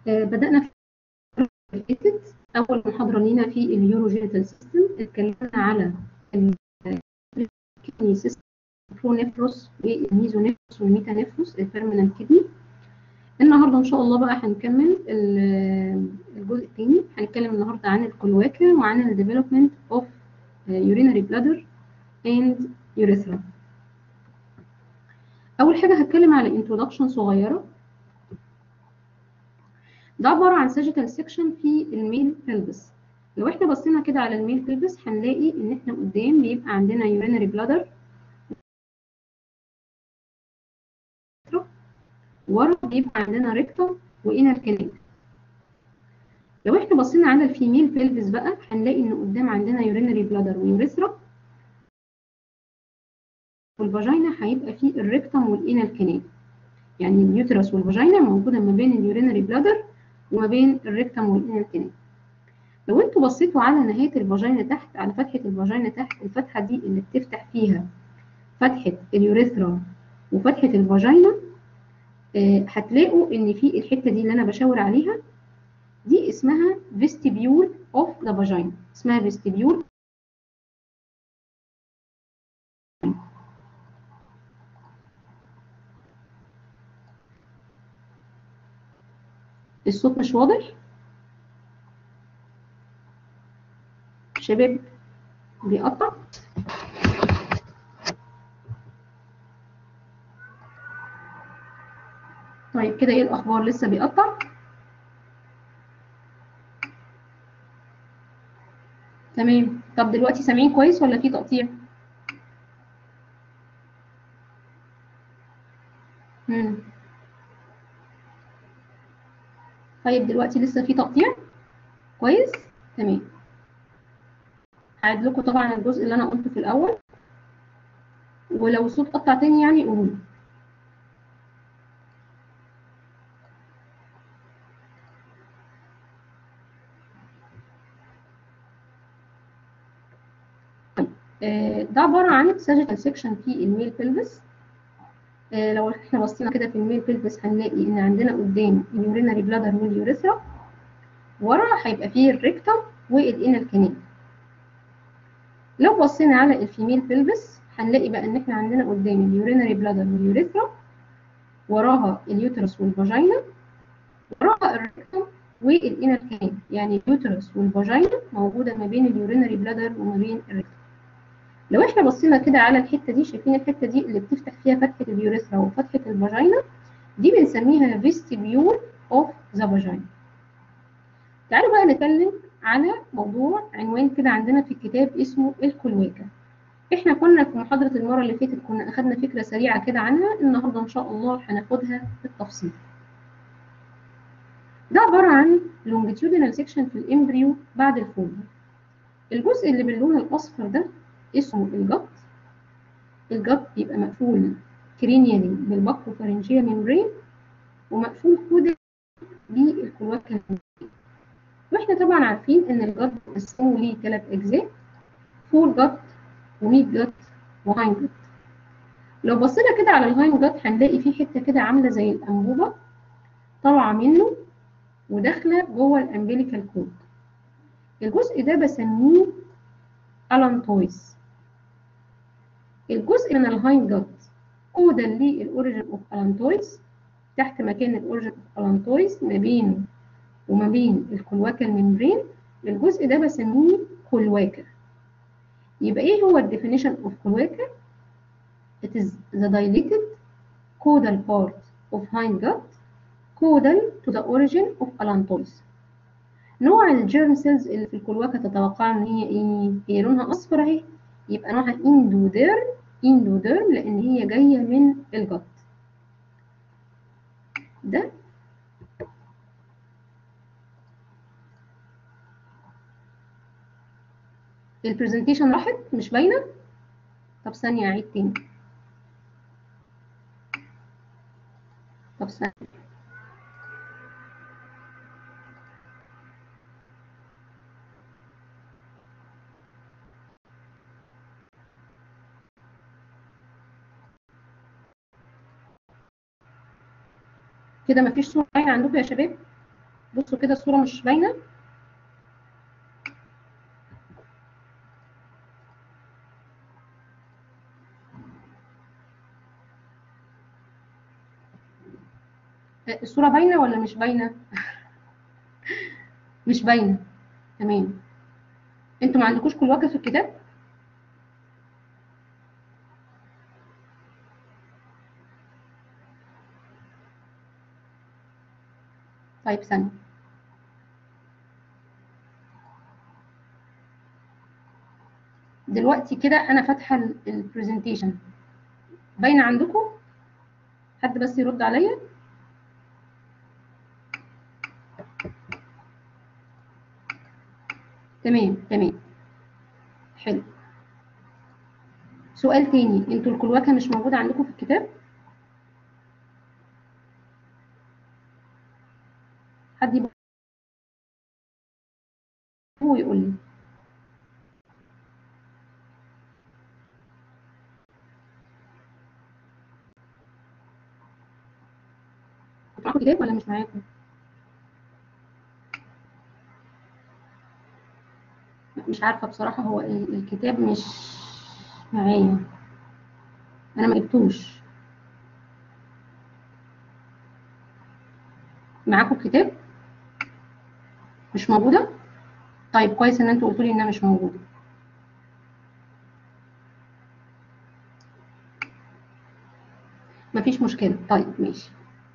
آه بدأنا في أول محاضرة لينا في اليوروجينيتال سيستم اتكلمنا على الكدني سيستم برونيفروس والميزونيفروس والميتانيفروس البيرمننت كدني النهارده ان شاء الله بقى هنكمل الجزء الثاني هنتكلم النهارده عن الكلواكا وعن الديفلوبمنت اوف urinary bladder and urethra اول حاجه هتكلم على introduction صغيره ده عباره عن sagittal section في الميل pelvis لو احنا بصينا كده على الميل pelvis هنلاقي ان احنا قدام بيبقى عندنا urinary bladder ورا بيبقى عندنا ريكتم وانر كانال لو احنا بصينا على الفيميل بيلفيس بقى هنلاقي ان قدام عندنا يورينري بلادر ويوريثرا والفاجينا هيبقى فيه الريكتم والانر كانال يعني اليوترس والفاجينا موجوده ما بين اليورينري بلادر وما بين الريكتم والانر كانال لو انتوا بصيتوا على نهايه الفاجينا تحت على فتحه الفاجينا تحت الفتحه دي اللي بتفتح فيها فتحه اليوريثرا وفتحه الفاجينا هتلاقوا ان في الحته دي اللي انا بشاور عليها دي اسمها vestibule of the vagina اسمها vestibule الصوت مش واضح شباب بيقطع طيب كده ايه الاخبار لسه بيقطع تمام طب دلوقتي سامعين كويس ولا في تقطيع امم طيب دلوقتي لسه في تقطيع كويس تمام هعيد لكم طبعا الجزء اللي انا قلته في الاول ولو الصوت قطع تاني يعني قولوا ده عبارة عن sagittal section في الميل pelvis لو احنا بصينا كده في الميل pelvis هنلاقي ان عندنا قدام اليورينري بلادر واليوريثرا ورا هيبقى فيه الريكتم والانال كانال لو بصينا على الفيميل pelvis هنلاقي بقى ان احنا عندنا قدام اليورينري بلادر واليوريثرا وراها اليوترس والفاجينا وراها الريكتم والانال كانال يعني اليوترس والفاجينا موجودة ما بين اليورينري بلادر وما بين الريكتم لو احنا بصينا كده على الحته دي شايفين الحته دي اللي بتفتح فيها فتحه اليوريثرا وفتحه الفاجينا دي بنسميها vestibule of the vagina تعالوا بقى نتكلم على موضوع عنوان كده عندنا في الكتاب اسمه الكلواكا احنا كنا في محاضره المره اللي فاتت كنا اخدنا فكره سريعه كده عنها النهارده ان شاء الله هناخدها بالتفصيل ده عباره عن longitudinal section في الامبريو بعد الفول الجزء اللي باللون الاصفر ده اسمه الجط الجط بيبقى مقفول كرينيالي بالباكروفارنجيا ميمبرين ومقفول كودل بالكلواكا واحنا طبعا عارفين ان الجط مقسمه ليه ثلاث اجزاء فور جط وميد جط وهاين جط لو بصينا كده على الهاين جط هنلاقي فيه حته كده عامله زي الانبوبه طالعه منه وداخله جوه الامبليكال كود الجزء ده بسميه الانتويز الجزء من الهايند جات كودا للاوريجن اوف الانتويز تحت مكان الاوريجن اوف الانتويز ما بين وما بين الكلواكا الممبرين الجزء ده بسميه كلواكا يبقى ايه هو الديفينيشن اوف كلواكا it is the dilated caudal part of hind gut caudal to the origin of allantois نوع الجيرم سيلز اللي في الكلواكا تتوقع ان هي ايه هي لونها اصفر اهي يبقى نوعها اندوديرم اندوديرم لان هي جايه من الجت ده البرزنتيشن راحت مش باينه طب ثانيه اعيد تاني طب ثانيه كده مفيش صورة باينة عندكم يا شباب بصوا كده الصوره مش باينه الصوره باينه ولا مش باينه مش باينه تمام انتوا ما عندكوش كلواكه في الكتاب طيب ثانيه دلوقتي كده انا فاتحه البرزنتيشن باينه عندكم حد بس يرد عليا تمام تمام حلو سؤال تاني انتوا الكلواكه مش موجوده عندكم في الكتاب حد يبقى هو يقول لي معاكم كتاب ولا مش معاكم مش عارفه بصراحه هو الكتاب مش معايا انا ما جبتوش معاكم الكتاب مش موجوده طيب كويس ان انتوا قلتوا لي انها مش موجوده مفيش مشكله طيب ماشي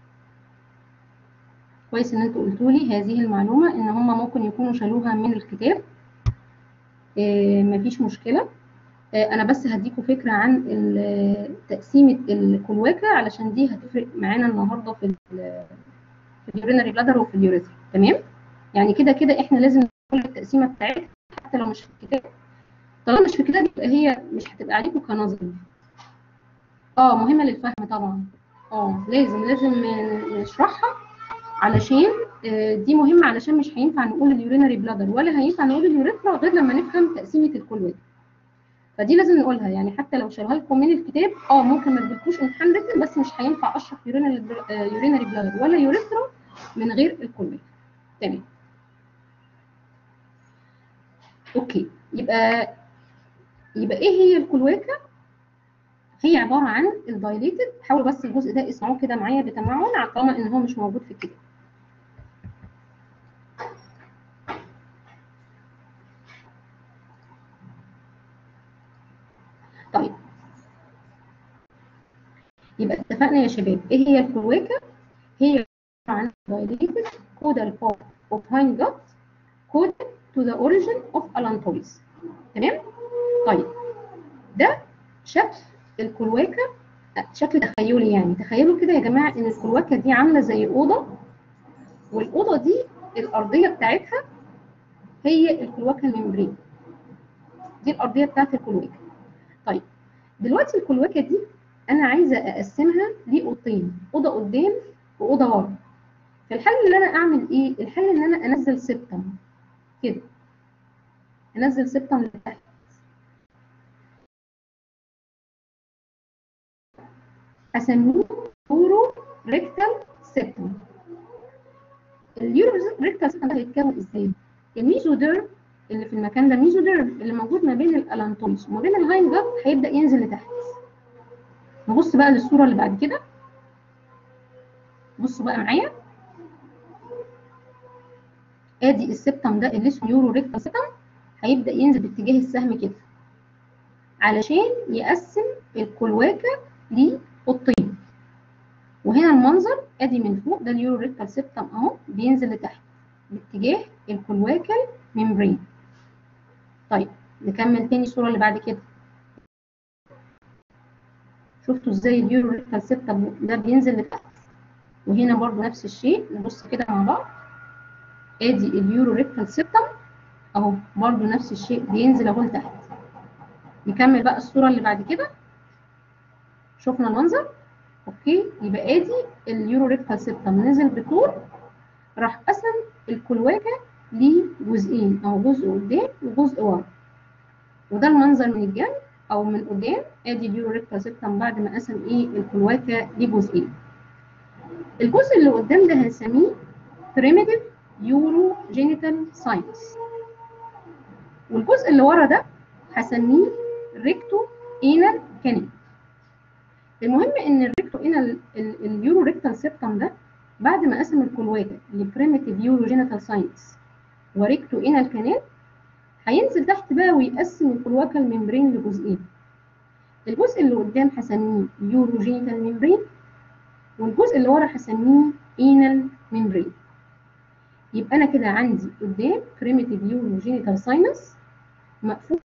كويس ان انتوا قلتوا لي هذه المعلومه ان هم ممكن يكونوا شالوها من الكتاب آه مفيش مشكله آه انا بس هديكم فكره عن تقسيمه الكلواكه علشان دي هتفرق معانا النهارده في في اليورينري بلادر وفي اليوريثرا تمام يعني كده كده احنا لازم نقول التقسيمه بتاعتها حتى لو مش في الكتاب طالما مش في الكتاب يبقى هي مش هتبقى عليكم كنظري اه مهمه للفهم طبعا اه لازم لازم نشرحها علشان دي مهمه علشان مش هينفع نقول اليورينري بلادر ولا هينفع نقول اليوريثرا غير لما نفهم تقسيمه الكلوات فدي لازم نقولها يعني حتى لو شالوها لكم من الكتاب اه ممكن ما تجيبكوش امتحان ريتن بس مش هينفع اشرح يورينري بلادر ولا يوريثرا من غير الكلوات تمام اوكي يبقى يبقى ايه هي الكلواكه هي عباره عن الدايليتد حاولوا بس الجزء ده اسمعوه كده معايا بتمعن طالما ان هو مش موجود في الكتاب طيب يبقى اتفقنا يا شباب ايه هي الكلواكه هي عن dilated caudal part of hind gut coded to the origin of allantois تمام طيب ده شكل الكلواكه شكل تخيلي يعني تخيلوا كده يا جماعه ان الكلواكه دي عامله زي اوضه والاوضه دي الارضيه بتاعتها هي الكلواكه الممبرين دي الارضيه بتاعت الكلواكه طيب دلوقتي الكلواكه دي انا عايزه اقسمها لاوضتين اوضه قدام واوضه ورا في الحل اللي انا اعمل ايه الحل ان انا انزل سبتم كده انزل سبتم لتحت اسميه يورو ريكتال سيبتم اليورو ريكتال سيبتم ده هيتكون ازاي الميزوديرم اللي في المكان ده ميزوديرم اللي موجود ما بين الالانتومس وما بين الهاين جات هيبدا ينزل لتحت نبص بقى للصوره اللي بعد كده بصوا بقى معايا ادي السبتم ده اللي اسمه يورو ريكتال سيبتم هيبدا ينزل باتجاه السهم كده علشان يقسم الكلواكه لاوضتين وهنا المنظر ادي من فوق ده اليورو ريكتال سيبتم اهو بينزل لتحت باتجاه الكلواكال ممبرين طيب نكمل تاني الصوره اللي بعد كده شفتوا ازاي اليورو ريكتال سيبتم ده بينزل لتحت وهنا برضو نفس الشيء نبص كده مع بعض ادي اليورو ريكتال سيبتم اهو برضو نفس الشيء بينزل اهو لتحت نكمل بقى الصوره اللي بعد كده شفنا المنظر اوكي يبقى ادي اليورو ريكتال سيبتم نزل بطول راح قسم الكلواكه لجزئين اهو جزء قدام وجزء ورا وده المنظر من الجنب او من قدام ادي اليورو ريكتال سيبتم بعد ما قسم ايه الكلواكه لجزئين الجزء اللي قدام ده هنسميه primitive يورو جينيتال ساينس والجزء اللي ورا ده هسميه ريكتو انال كانال المهم ان الريكتو انال اليورو ريكتال سيبتم ده بعد ما قسم الكلواكه لبريمتيف يورو جينيتال ساينس وريكتو انال كانال هينزل تحت بقى ويقسم الكلواكه الممبرين لجزئين الجزء اللي قدام هسميه يورو جينيتال ممبرين والجزء اللي ورا هسميه انال ممبرين يبقى انا كده عندي قدام بريمتيف يورو جينيتال ساينس مقفول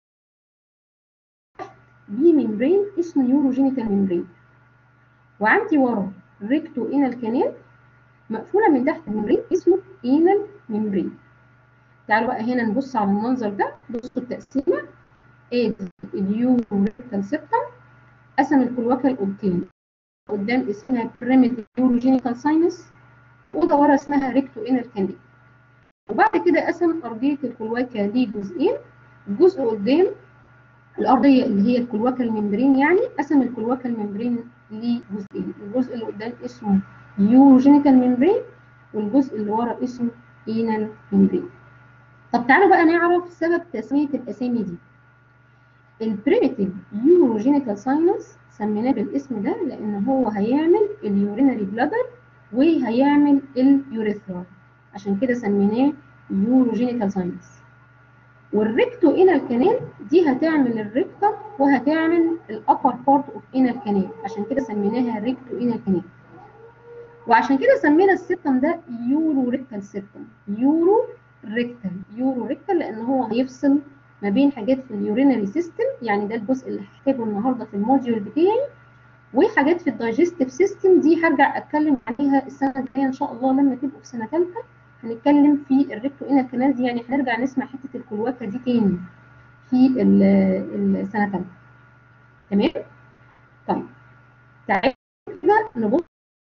بيه ممبرين اسمه يورو جينيتال ممبرين وعندي ورا ريكتو انال كانال مقفوله من تحت الممبرين اسمه انال ممبرين تعالوا بقى هنا نبص على المنظر ده بصوا التقسيمه ادي اليورو ريكتال سيبتم قسم الكلواكه لأوضتين قدام اسمها بريمتيف يورو جينيتال ساينس اوضه ورا اسمها ريكتو انال كانال وبعد كده قسم ارضيه الكلواكه لجزئين الجزء قدام الارضيه اللي هي الكلواكه الممبرين يعني قسم الكلواكه الممبرين لجزئين الجزء اللي قدام اسمه يوروجينيتال ممبرين والجزء اللي ورا اسمه اينال ممبرين طب تعالوا بقى نعرف سبب تسميه الاسامي دي البريمتيف يوروجينيتال ساينس سميناه بالاسم ده لان هو هيعمل اليورينري بلادر وهيعمل اليوريثرا عشان كده سميناه يوروجينيتال ساينس والريكتو انال كانال دي هتعمل الريكتم وهتعمل الابر بارت اوف انال كانال عشان كده سميناها ريكتو انال كانال وعشان كده سمينا السيبتم ده يورو ريكتال سيبتم يورو ريكتال يورو ريكتال لان هو هيفصل ما بين حاجات في اليورينري سيستم يعني ده الجزء اللي هحتاجه النهارده في الموديول بتاعي وحاجات في الدايجستيف سيستم دي هرجع اتكلم عليها السنه الجايه ان شاء الله لما تبقوا في سنه ثالثه هنتكلم في الريكتو انال كانال دي يعني هنرجع نسمع حته الكلواكه دي تاني في السنه الثالثه تمام طيب تعالوا كده نبص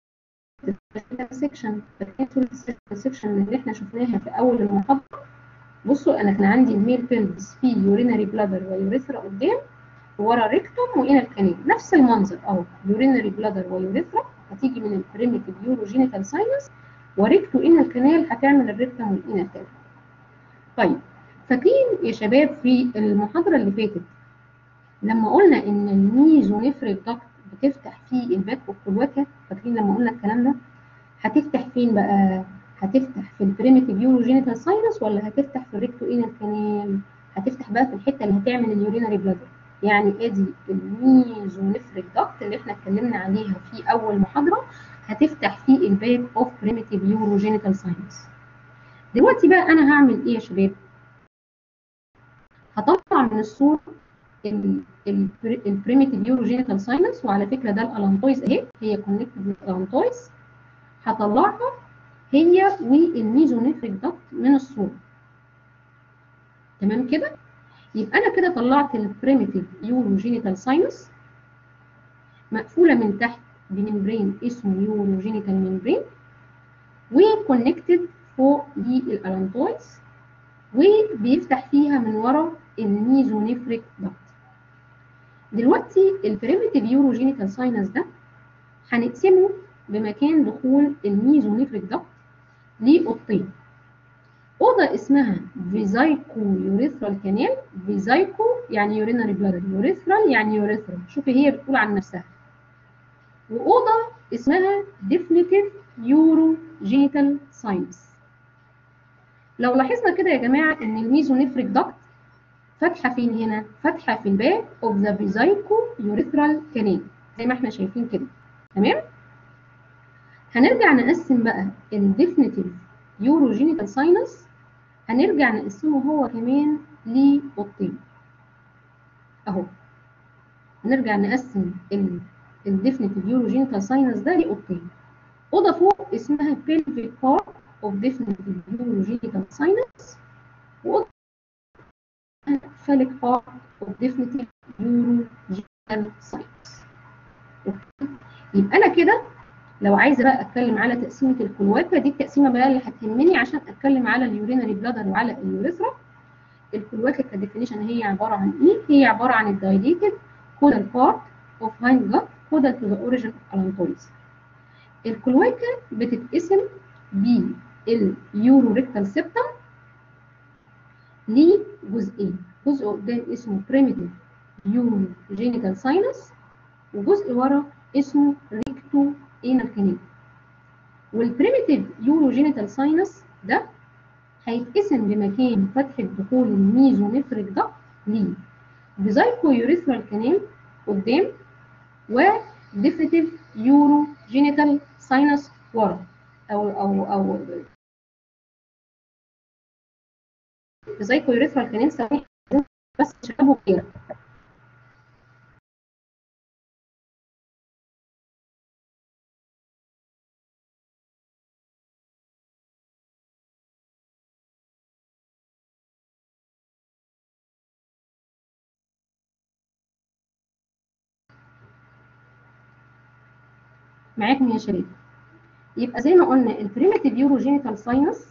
سيكشن السيكشن اللي احنا شفناها في اول المحاضره بصوا انا كان عندي الميل بيلبس فيه يورينري بلادر ويوريثرا قدام ورا ريكتوم وانال كانال نفس المنظر اهو يورينري بلادر ويوريثرا هتيجي من البريمتيف يوروجينيتال ساينس وريكتو انال كانال هتعمل الريكتوم والانال كانال طيب فاكرين يا شباب في المحاضره اللي فاتت لما قلنا ان الميزونيفريك داكت بتفتح فيه الباك والكلواكه فاكرين لما قلنا الكلام ده هتفتح فين بقى هتفتح في البريمتيف يوروجينيتال ساينس ولا هتفتح في الريكتو انال كانال هتفتح بقى في الحته اللي هتعمل اليورينري بلادر يعني ادي الميزونيفريك داكت اللي احنا اتكلمنا عليها في اول محاضره هتفتح في الباك اوف بريمتيف يوروجينيتال ساينس دلوقتي بقى انا هعمل ايه يا شباب هطلع من الصوره البريمتيف يوروجينيتال ساينس وعلى فكره ده الالانتويز اهي هي كونكتد بالالانتويز هطلعها هي والميزونيفريك داكت من الصوره تمام كده يبقى انا كده طلعت البريمتيف يوروجينيتال ساينس مقفوله من تحت بممبرين اسمه يوروجينيتال ممبرين وكونكتد فوق بالالانتويز وبيفتح فيها من ورا الميزونيفريك داكت دلوقتي البريمتيف يوروجينيتال ساينس ده هنقسمه بمكان دخول الميزونيفريك داكت لأوضتين أوضة اسمها فيزايكو يوريثرال كانال فيزايكو يعني يورينري بلادر يوريثرال يعني يوريثرال شوفي هي بتقول عن نفسها وأوضة اسمها ديفنيتيف يوروجينيتال ساينس لو لاحظنا كده يا جماعة إن الميزونيفريك داكت فاتحة فين هنا؟ فاتحة في الباك اوف ذا فيزايكو يوريثرال كانال زي ما احنا شايفين كده تمام؟ هنرجع نقسم بقى الديفنيتيف يوروجينيتال ساينس هنرجع نقسمه هو كمان لأوضتين اهو هنرجع نقسم الديفنيتيف يوروجينيتال ساينس ده لأوضتين أوضة فوق اسمها pelvic part of definitive urogenital sinus وأوضة phallic part of definitive urogenital sinus يبقى أنا كده لو عايزه بقى اتكلم على تقسيمه الكلواكه دي التقسيمه بقى اللي هتهمني عشان اتكلم على اليورينري بلادر وعلى اليوريثرا الكلواكه كديفينيشن هي عباره عن ايه؟ هي عباره عن الدايليتد كودال بارت اوف هايند جات كودال تو ذا اوريجن اوف الانتويز الكلواكه بتتقسم ب اليورو ريكتال سيبتم ليه جزئين جزء قدام اسمه بريميتيف يورو جينيتال ساينس وجزء ورا اسمه ريكتو انال كانال والبريميتيف يورو جينيتال ساينس ده هيتقسم بمكان فتحة دخول الميزونيفريك ده ليه بزايكو يوريثرال كانال قدام وديفيتيف يورو جينيتال ساينس ورا او او او بزايكو يوريثرال كانال ثواني بس شبابه كده معاكم يا شباب يبقى زي ما قلنا البريميتيف يوروجينيتال ساينس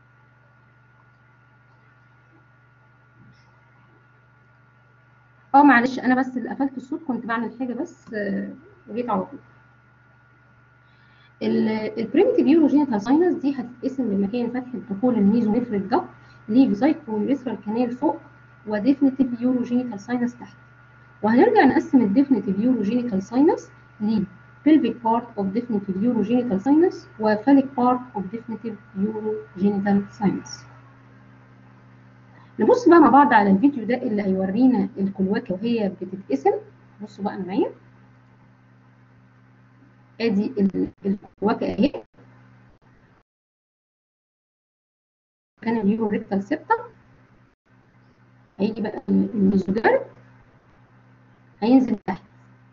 اه معلش انا بس اللي قفلت الصوت كنت بعمل حاجه بس وجيت على طول البريميتيف يوروجينيتال ساينس دي هتتقسم بمكان فتحه دخول الميزونيفريك ده لبزايكو يوريثرال كانال فوق وديفنتيف يوروجينيتال ساينس تحت وهنرجع نقسم الديفنتيف يوروجينيتال ساينس ل pelvic part of definitive urogenital sinus وphallic part of definitive urogenital sinus. نبص بقى مع بعض على الفيديو ده اللي هيورينا الكلواكة وهي بتتقسم بصوا بقى معايا ادي الكلواكة اهي كان اليورو ريكتال سيبتم هيجي بقى الميزوجارد هينزل تحت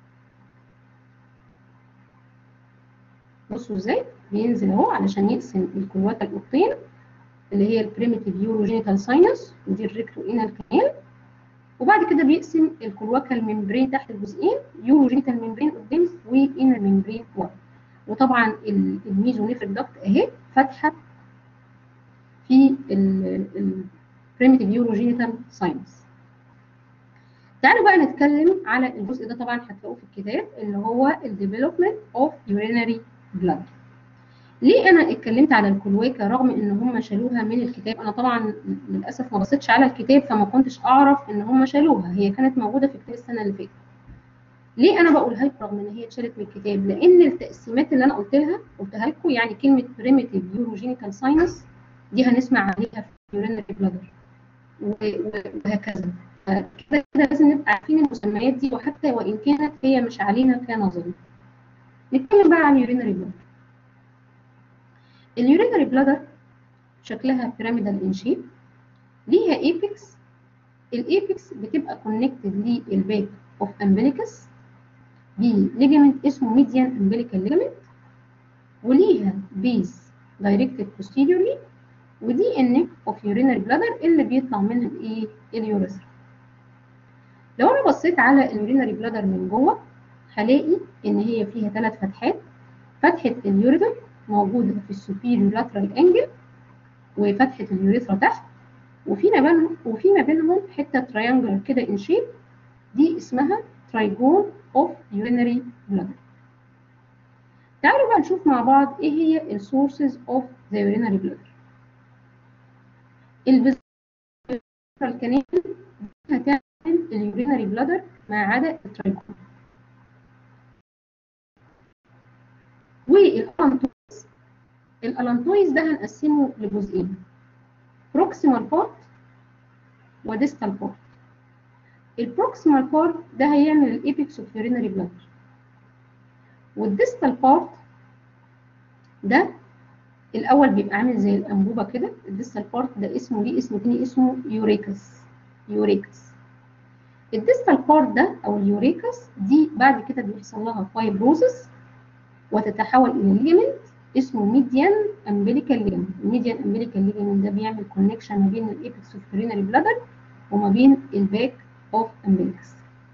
بصوا ازاي بينزل اهو علشان يقسم الكلواكا القطين اللي هي البريميتيف يوروجينيتال ساينس ودي الريكتو انال كانال وبعد كده بيقسم الكلواكا الممبرين تحت الجزئين يوروجينيتال ممبرين قدام وانر ممبرين ورا وطبعا الميزونيفريك داكت اهي فاتحه في البريميتيف يوروجينيتال ساينس تعالوا بقى نتكلم على الجزء ده طبعا هتلاقوه في الكتاب اللي هو الديفلوبمنت اوف يورينري بلاد ليه انا اتكلمت على الكلواكه رغم ان هم شالوها من الكتاب انا طبعا للاسف ما بصيتش على الكتاب فما كنتش اعرف ان هم شالوها هي كانت موجوده في كتاب السنه اللي فاتت ليه انا بقولها لكم رغم ان هي اتشالت من الكتاب لان التقسيمات اللي انا قلت لها قلتها لكم يعني كلمه بريميتيف يوروجينيتال ساينس دي هنسمع عليها في يورينري بلادر وهكذا كده كده لازم نبقى عارفين المسميات دي وحتى وان كانت هي مش علينا كنظري نتكلم بقى عن اليورينري بلادر اليورينري بلادر شكلها بيراميدال ان شيب ليها ايبكس الايبكس بتبقى كونكتد للباك اوف امبليكس بليجمنت اسمه ميديان امبليكال ليجمنت وليها بيز دايركتد posteriorly ودي النك اوف يورينري بلادر اللي بيطلع منها الايه اليوريثرا لو انا بصيت على اليورينري بلادر من جوه هلاقي ان هي فيها ثلاث فتحات فتحه اليوريثر موجوده في السوبيريور لاترال انجل وفتحه اليوريثرا تحت وفي ما بينهم وفي ما بينهم حته تريانجل كده ان شيب دي اسمها ترايجون اوف يورينري بلادر تعالوا بقى نشوف مع بعض ايه هي السورسز اوف ذا يورينري بلادر الفيزيكال كانال هتعمل اليورينري بلادر ما عدا الترايجون والالانتويز الالانتويز ده هنقسمه لجزئين بروكسيمال بارت وديستال بارت البروكسيمال بارت ده هيعمل الايبكس اوف يورينري بلادر والديستال بارت ده الاول بيبقى عامل زي الانبوبه كده الديستال بارت ده اسمه ليه اسم تاني اسمه يوريكس يوريكس الديستال بارت ده او اليوريكس دي بعد كده بيحصل لها فايبروزس وتتحول الى ليجمنت اسمه ميديان امبليكال ليجمنت الميديان امبليكال ليجمنت ده بيعمل كونكشن ما بين الايبكس اوف يورينري بلادر وما بين الباك اوف امبليكس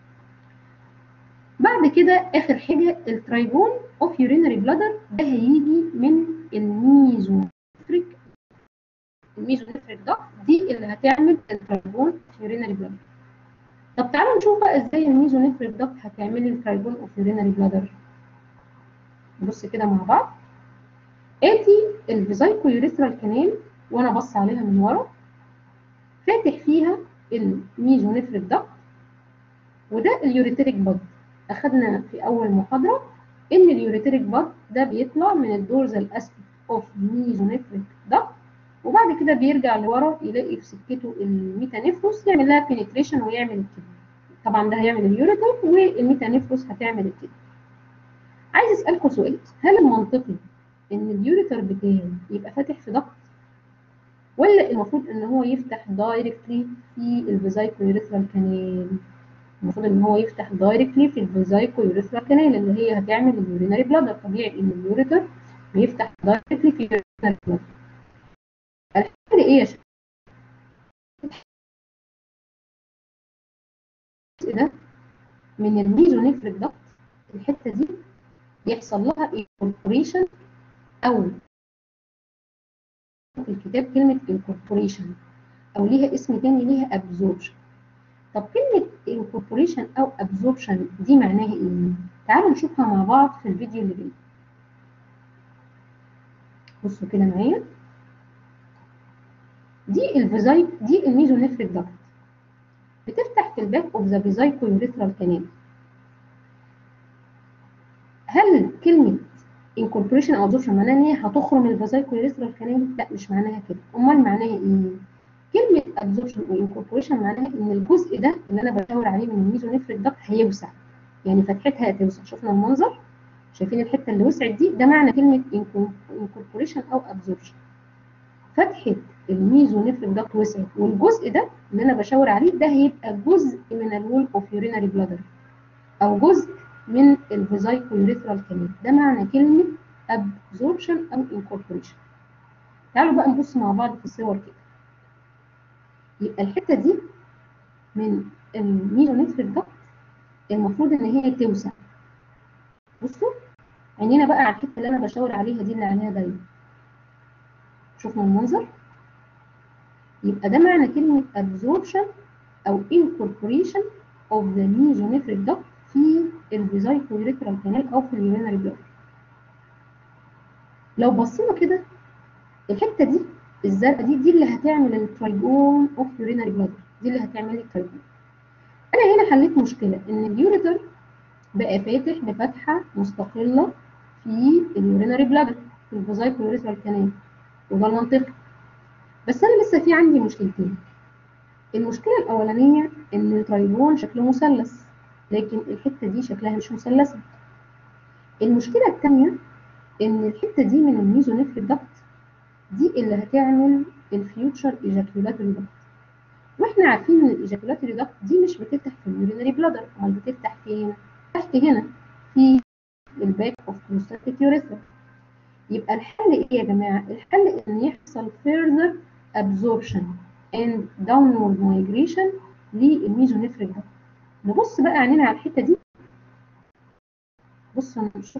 بعد كده اخر حاجه الترايجون اوف يورينري بلادر ده هيجي من الميزونيفريك الميزونيفريك ده دي اللي هتعمل الترايجون اوف يورينري بلادر طب تعالوا نشوف بقى ازاي الميزونيفريك ده هتعمل الترايجون اوف يورينري بلادر نبص كده مع بعض ادي الفيزايكو يوريثرال كانال وانا بص عليها من ورا فاتح فيها الميزونيفريك داكت وده اليوريتريك باد اخدنا في اول محاضره ان اليوريتريك باد ده بيطلع من الدورزال اسبكت اوف ميزونيفريك داكت وبعد كده بيرجع لورا يلاقي في سكته الميتانيفروس يعمل لها بنتريشن ويعمل الكدني طبعا ده هيعمل اليوريتر والميتانيفروس هتعمل الكدني عايز اسالكم سؤال هل المنطقي ان اليوريتر بتاعي يبقى فاتح في ضغط ولا المفروض ان هو يفتح دايركتلي في الفيزايكو يوريثرال كانال المفروض ان هو يفتح دايركتلي في الفيزايكو يوريثرال كانال اللي هي هتعمل اليورينري بلادر طبيعي ان اليوريتر بيفتح دايركتلي في اليورينري بلادر الحل ايه يا شباب ده من الميزونيفريك دكت الحته دي يحصل لها incorporation او في الكتاب كلمه incorporation او ليها اسم تاني ليها absorption طب كلمه incorporation او absorption دي معناها ايه تعالوا نشوفها مع بعض في الفيديو اللي جاي بصوا كده معايا دي الفيزايك دي الميزونيفريك دكت بتفتح في الباك اوف ذا فيزايكو يوريثرال كانال هل كلمه incorporation او absorption معناها ان هي هتخرم الفيزايكو يوريثرال كانال لا مش معناها كده امال معناها ايه كلمه absorption وincorporation معناها ان الجزء ده اللي انا بشاور عليه من الميزونيفريك دكت هيوسع يعني فتحتها هتوسع شفنا المنظر شايفين الحته اللي وسعت دي ده معنى كلمه incorporation او absorption فتحه الميزونيفريك دكت وسعت والجزء ده اللي انا بشاور عليه ده هيبقى جزء من الوول اوف يورينري بلادر او جزء من الفيزايكو يوريثرال كانال ده معنى كلمه absorption او incorporation تعالوا بقى نبص مع بعض في الصور كده يبقى الحته دي من الميزونيفريك دكت المفروض ان هي توسع بصوا عينينا بقى على الحته اللي انا بشاور عليها دي اللي عليها دايما شوفنا المنظر يبقى ده معنى كلمة absorption أو incorporation of the mesonephric duct في الفيزايكو يوريثرال كانال أو في اليورينري بلاد. لو بصينا كده الحتة دي الزرقاء دي دي اللي هتعمل الترايجون اوف يورينري بلاد دي اللي هتعمل الترايجون. أنا هنا حليت مشكلة إن اليوريتر بقى فاتح بفتحة مستقلة في اليورينري بلاد في الفيزايكو يوريثرال كانال وده المنطقي. بس انا لسه في عندي مشكلتين المشكله الاولانيه ان الترايبون شكله مثلث لكن الحته دي شكلها مش مثلثه المشكله الثانيه ان الحته دي من الميزونيفريك دكت دي اللي هتعمل الفيوتشر ايجاكيولاتوري دكت واحنا عارفين ان الايجاكيولاتوري دكت دي مش بتفتح في اليورينري بلادر امال بتفتح فين تحت هنا في الباك اوف بروستاتيك يوريثرا يبقى الحل ايه يا جماعه الحل ان يحصل further absorption and downward migration للميزونيفريك ده نبص بقى عينينا على الحته دي بص انا نشوف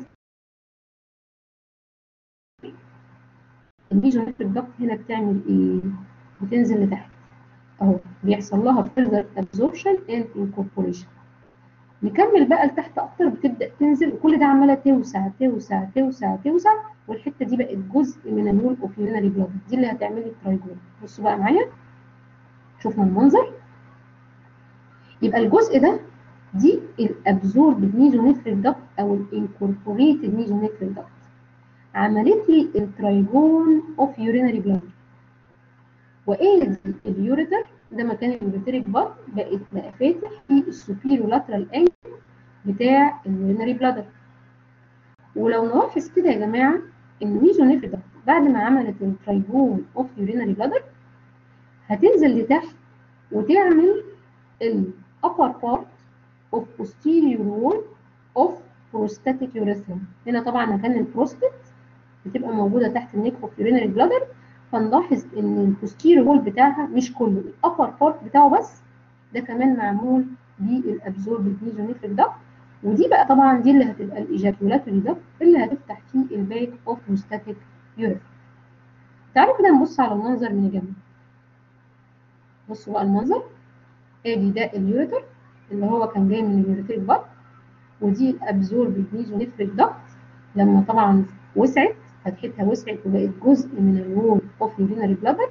الميزونيفريك دكت هنا بتعمل ايه بتنزل لتحت اهو بيحصل لها further absorption and incorporation نكمل بقى لتحت اكتر بتبدا تنزل وكل ده عماله توسع توسع توسع توسع والحته دي بقت جزء من النول اوف يورينري بلاد دي اللي هتعمل لي الترايجون بصوا بقى معايا شوفنا المنظر يبقى الجزء ده دي الابزورب ميزونيفريك دكت او الانكوربوريتد ميزونيفريك دكت عملت لي الترايجون اوف يورينري بلاد وايه اليوريتر ده مكان اليوريتريك باد بقت بقى فاتح في السوبيريو لاترال انجل بتاع اليورينري بلادر ولو نلاحظ كده يا جماعه ان ميزونيفريك دكت بعد ما عملت الترايجون اوف يورينري بلادر هتنزل لتحت وتعمل الابر بارت اوف posterior wall of prostatic urethra هنا طبعا مكان البروستات بتبقى موجوده تحت النيك اوف يورينري بلادر فنلاحظ ان البوستيريور وول بتاعها مش كله الابر بارت بتاعه بس ده كمان معمول بالابزورب ميزونيفريك دكت ودي بقى طبعا دي اللي هتبقى الايجاكيولاتوري دكت اللي هتفتح فيه الباك اوف بروستاتيك يوريثرا تعالوا كده نبص على المنظر من الجنب بصوا بقى المنظر ادي ده اليوريتر اللي هو كان جاي من اليوريتريك بط ودي الابزورب ميزونيفريك دكت لما طبعا وسعت فتحتها وسعت وبقت جزء من الوول اوف يورينري بلادر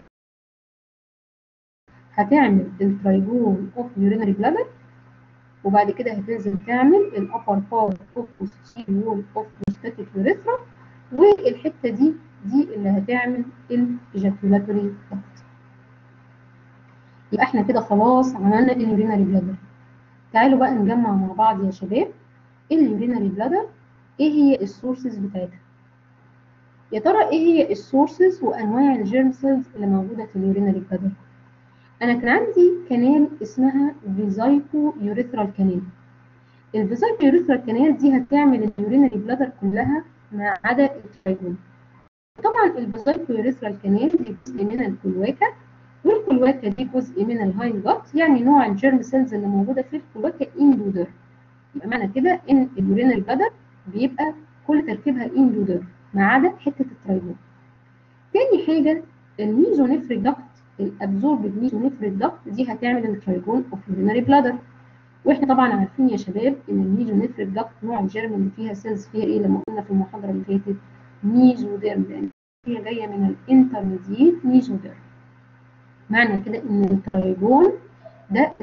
هتعمل الترايجون اوف يورينري بلادر وبعد كده هتنزل تعمل الابر بارت اوف posterior وول اوف بروستاتيك يوريثرا والحته دي دي اللي هتعمل الايجاكولاتوري دكت يبقى احنا كده خلاص عملنا اليورينري بلادر تعالوا بقى نجمع مع بعض يا شباب اليورينري بلادر ايه هي السورسز بتاعتها يا ترى ايه هي السورسز وانواع الجيرم سيلز اللي موجوده في اليورينري بلادر انا كان عندي كانال اسمها فيزايكو يوريثرال كانال الفيزايكو يوريثرال كانال دي هتعمل اليورينري بلادر كلها ما عدا الترايجون طبعا الفيزايكو يوريثرال كانال دي جزء من الكلواكا والكلواكا دي جزء من الهايند جات يعني نوع الجيرم سيلز اللي موجوده في الكلواكا اندودر يبقى معنى كده ان اليورينري بلادر بيبقى كل تركيبها اندودر ما عدا حته الترايجون تاني حاجه الميزونيفريك داكت الابزوربد ميزونيفريك داكت دي هتعمل الترايجون اوف يورينري بلادر واحنا طبعا عارفين يا شباب ان الميزونيفريك داكت نوع الجيرم اللي فيها سيلز فيها ايه لما قلنا في المحاضره اللي فاتت ميزوديرم لان هي جايه من الانترميديت ميزوديرم معنى كده ان الترايجون ده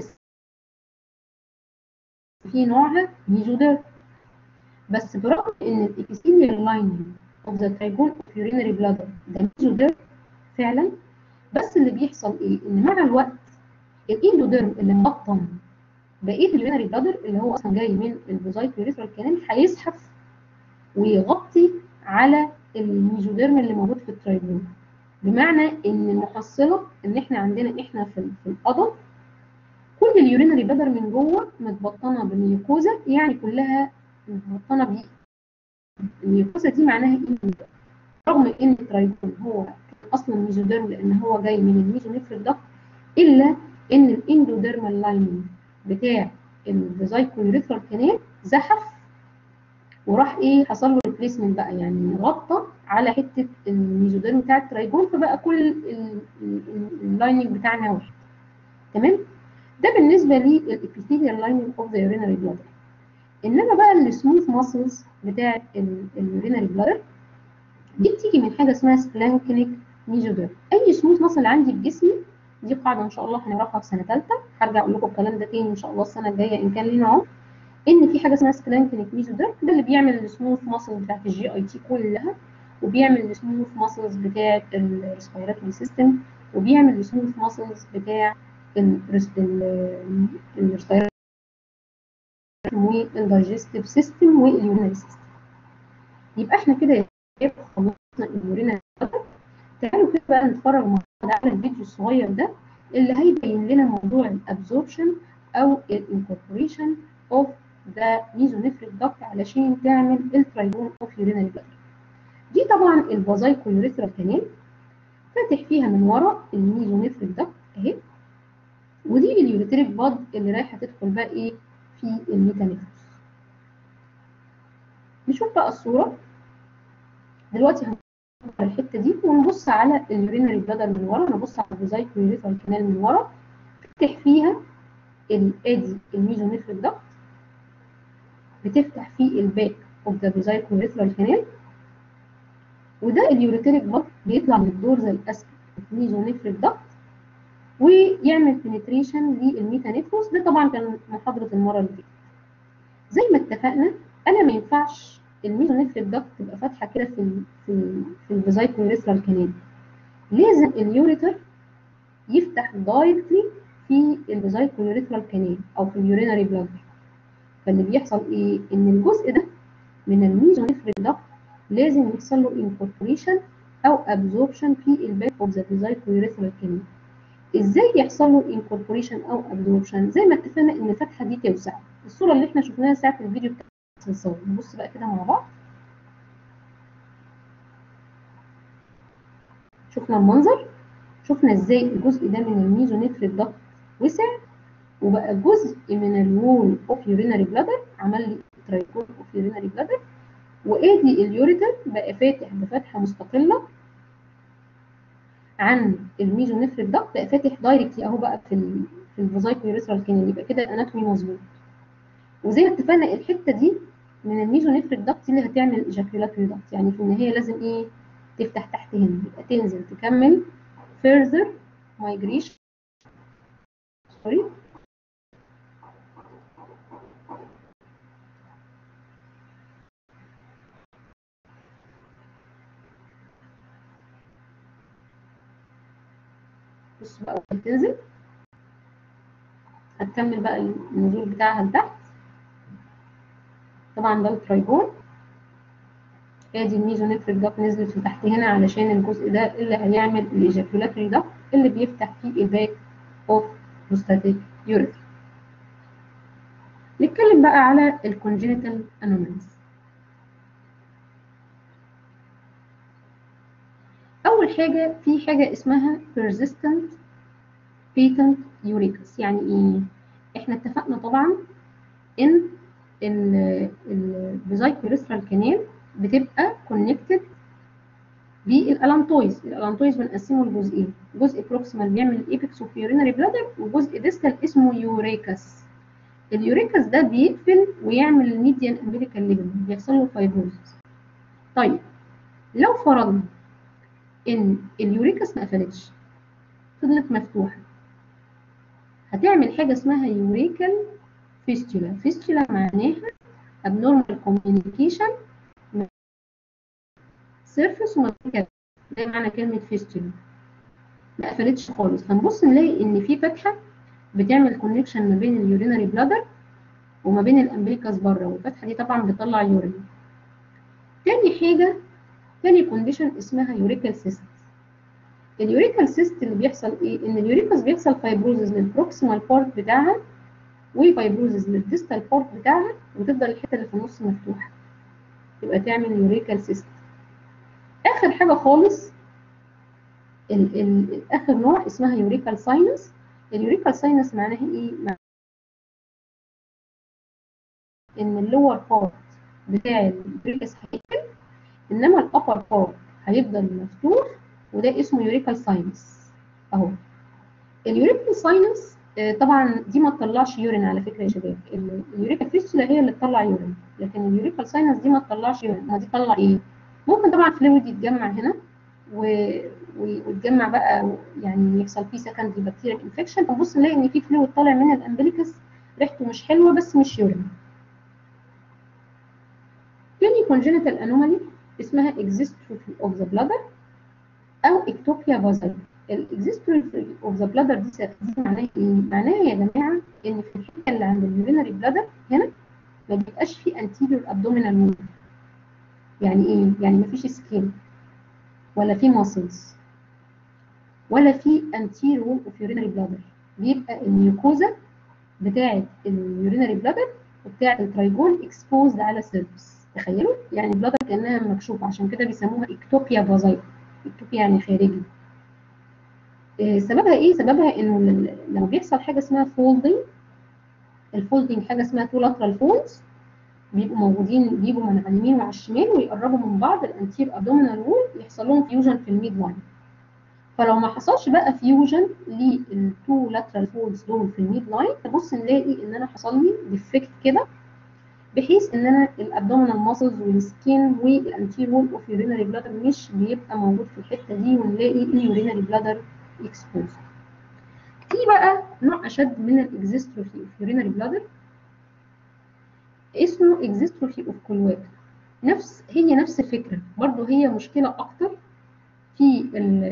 في نوعها ميزوديرم بس برغم ان الابيثيليال لايننج اوف ذا ترايجون اوف يورينري بلادر ده ميزوديرم فعلا بس اللي بيحصل ايه ان مع الوقت الاندوديرم اللي مبطن بقيه اليورينري بلادر اللي هو اصلا جاي من الفوزايت يوريثرال كانال هيزحف ويغطي على الميزوديرم اللي موجود في الترايجون بمعنى ان المحصله ان احنا عندنا احنا في, في القضم كل اليورينري بلادر من جوه متبطنه بميوكوزا يعني كلها متبطنه ب الميوكوزا دي معناها ايه رغم ان الترايجون هو اصلا ميزوديرم لان هو جاي من الميزونيفريك داكت الا ان الاندوديرمال لايننج بتاع الفيزايكو يوريثرال كانال زحف وراح ايه حصل له ريبليسمنت بقى يعني غطى على حته الميزوديرم بتاع الترايجون فبقى كل اللايننج بتاعنا واحد تمام ده بالنسبه للابيثيليال لايننج اوف ذا يورينري بلادر انما بقى السموث ماسلز بتاع اليورينري بلادر دي بتيجي من حاجه اسمها سبلانكنيك ميزوديرم اي سموث ماسل عندي في جسمي دي قاعده ان شاء الله هنعرفها في سنه ثالثه هرجع اقول لكم الكلام ده تاني ان شاء الله السنه الجايه ان كان لينا عمر ان في حاجه اسمها سبلانكنيك ميزوديرم ده اللي بيعمل السموث ماسل بتاعت الجي اي تي كلها وبيعمل السموث ماسلز بتاعت الريسبيراتوري سيستم وبيعمل السموث ماسلز بتاع الريسبيراتوري والدايجستيف سيستم واليورينري سيستم يبقى احنا كده خلصنا اليورينري تعالوا كده بقى نتفرج مع بعض على الفيديو الصغير ده اللي هيبين لنا موضوع الابزوربشن او الانكوربوريشن اوف ذا ميزونيفريك داكت علشان تعمل الترايبون اوف يورينري بلادر دي طبعا الفازايكو يوريثرال كانال فاتح فيها من ورا الميزونيفريك داكت اهي ودي اليوريتريك باد اللي رايحه تدخل بقى ايه في الميتانيفوس نشوف بقى الصوره دلوقتي هنبص على الحته دي ونبص على اليورينري بلادر من ورا نبص على الفازايكو يوريثرال كانال من ورا فاتح فيها الادي الميزونيفريك داكت بتفتح في الباك اوف ذا فازايكو يوريثرال كانال وده اليوريتريك بط بيطلع من الدورزال اسفل ميزونيفريك داكت ويعمل بنتريشن للميتانيفروس ده طبعا كان محاضره المره اللي فاتت زي ما اتفقنا انا ما ينفعش الميزونيفريك داكت تبقى فاتحه كده في ال في ال في الفازايكو يوريثرال كانال لازم اليوريتر يفتح دايركتلي في الفازايكو يوريثرال كانال او في اليورينري بلادر فاللي بيحصل ايه ان الجزء ده من الميزونيفريك داكت لازم يحصل له انكوربوريشن او ابزوربشن في الباك اوف ذا فيزايكو يوريثرال كانال ازاي يحصل له انكوربوريشن او ابزوربشن زي ما اتفقنا ان الفتحه دي توسع الصوره اللي احنا شفناها ساعه الفيديو بتاع الصور نبص بقى كده مع بعض شفنا المنظر شفنا ازاي الجزء ده من الميزونيفريك داكت وسع وبقى جزء من الوول اوف يورينري بلادر عمل لي ترايكون اوف يورينري بلادر وادي اليوريتر بقى فاتح بفتحه مستقله عن الميزونيفريك داكت بقى فاتح دايركتلي اهو بقى في ال في الفازايكو يوريثرال كانال يبقى كده الاناتومي مظبوط وزي ما اتفقنا الحته دي من الميزونيفريك داكت اللي هتعمل ايجاكيولاتوري داكت يعني في النهايه لازم ايه تفتح تحت هنا يبقى تنزل تكمل further migration سوري بص بقى تنزل هتكمل بقى النزول بتاعها لتحت طبعا ده الترايجون ادي الميزونيفريك داك نزلت لتحت هنا علشان الجزء ده اللي هيعمل الايجاكولاتري داك اللي بيفتح فيه الباك اوف بروستاتيك يوريثرا نتكلم بقى على الكونجينيتال انوماليز اول حاجه في حاجه اسمها persistent patent uricus يعني ايه احنا اتفقنا طبعا ان البيزايكوليسترال كانال بتبقى كونكتد بالالانتويز الالانتويز بنقسمه لجزئين جزء بروكسيمال بيعمل الايبكس اوف يورينري بلادر وجزء ديستال اسمه يوريكاس اليوريكاس ده بيقفل ويعمل الميديان امبليكال ليجمنت بيحصل له فايبروزس طيب لو فرضنا ان اليوريكاس ما قفلتش فضلت مفتوحه هتعمل حاجه اسمها يوريكال فيستولا فيستولا معناها abnormal communication سيرفس وما بين ده معنى كلمه فيستولا ما قفلتش خالص فنبص نلاقي ان في فتحه بتعمل كونكشن ما بين اليورينري بلادر وما بين الامبليكاس بره والفتحه دي طبعا بتطلع يورين تاني حاجه تاني كونديشن اسمها يوريكال سيست اليوريكال سيست اللي بيحصل ايه ان اليوريكاس بيحصل فايبروزز للبروكسيمال بارت بتاعها وفايبروزز للديستال بارت بتاعها وتفضل الحته اللي في النص مفتوحه يبقى تعمل يوريكال سيست اخر حاجه خالص ال ال اخر نوع اسمها يوريكال ساينس اليوريكال ساينس معناها ايه معناها ان اللور بارت بتاع اليوريكس هيقفل انما الابر بارت هيفضل مفتوح وده اسمه يوريكال ساينس اهو اليوريكال ساينس طبعا دي ما تطلعش يورين على فكره يا شباب اليوريكال فيستولا هي اللي تطلع يورين لكن اليوريكال ساينس دي ما تطلعش يورين ما دي تطلع ايه ممكن طبعا فلويد يتجمع هنا و... ويتجمع بقى يعني يحصل فيه سكندري بكتيريال انفكشن فنبص نلاقي ان في فلويد طالع من الامبليكس ريحته مش حلوه بس مش يورين تاني كونجنتال انومالي اسمها existrophy of the bladder او اكتوبيا فازل الاكزيستروفي اوف ذا بلادر دي دي معناها ايه؟ معناها يا جماعه ان في الحته اللي عند اليورينري بلادر هنا ما بيبقاش في انتيريور ابدومينال وول يعني ايه؟ يعني ما فيش سكين ولا في ماسلز ولا في انتيريور وول اوف يورينري بلادر بيبقى الميوكوزا بتاعه اليورينري بلادر وبتاعه الترايجون اكسبوزد على السيرفس تخيلوا يعني البلادر كانها مكشوفه عشان كده بيسموها اكتوبيا فازايل اكتوبيا يعني خارجي سببها ايه؟ سببها انه لما بيحصل حاجه اسمها فولدنج الفولدنج حاجه اسمها تو لاترال فولدز بيبقوا موجودين بيجوا من على اليمين وعلى الشمال ويقربوا من بعض الانتير ابدومينال وول يحصل لهم فيوجن في الميد لاين فلو ما حصلش بقى فيوجن للتو لاترال فولدز دول في الميد لاين تبص نلاقي ان انا حصل لي ديفكت كده بحيث ان انا الابدومينال ماسلز والسكين والانتير وول اوف يورينري بلادر مش بيبقى موجود في الحته دي ونلاقي اليورينري بلادر اكسبوز في بقى نوع اشد من الاكزيستروفي اوف يورينري بلادر اسمه اكزيستروفي اوف كولواتا نفس هي نفس الفكره برضه هي مشكله اكتر في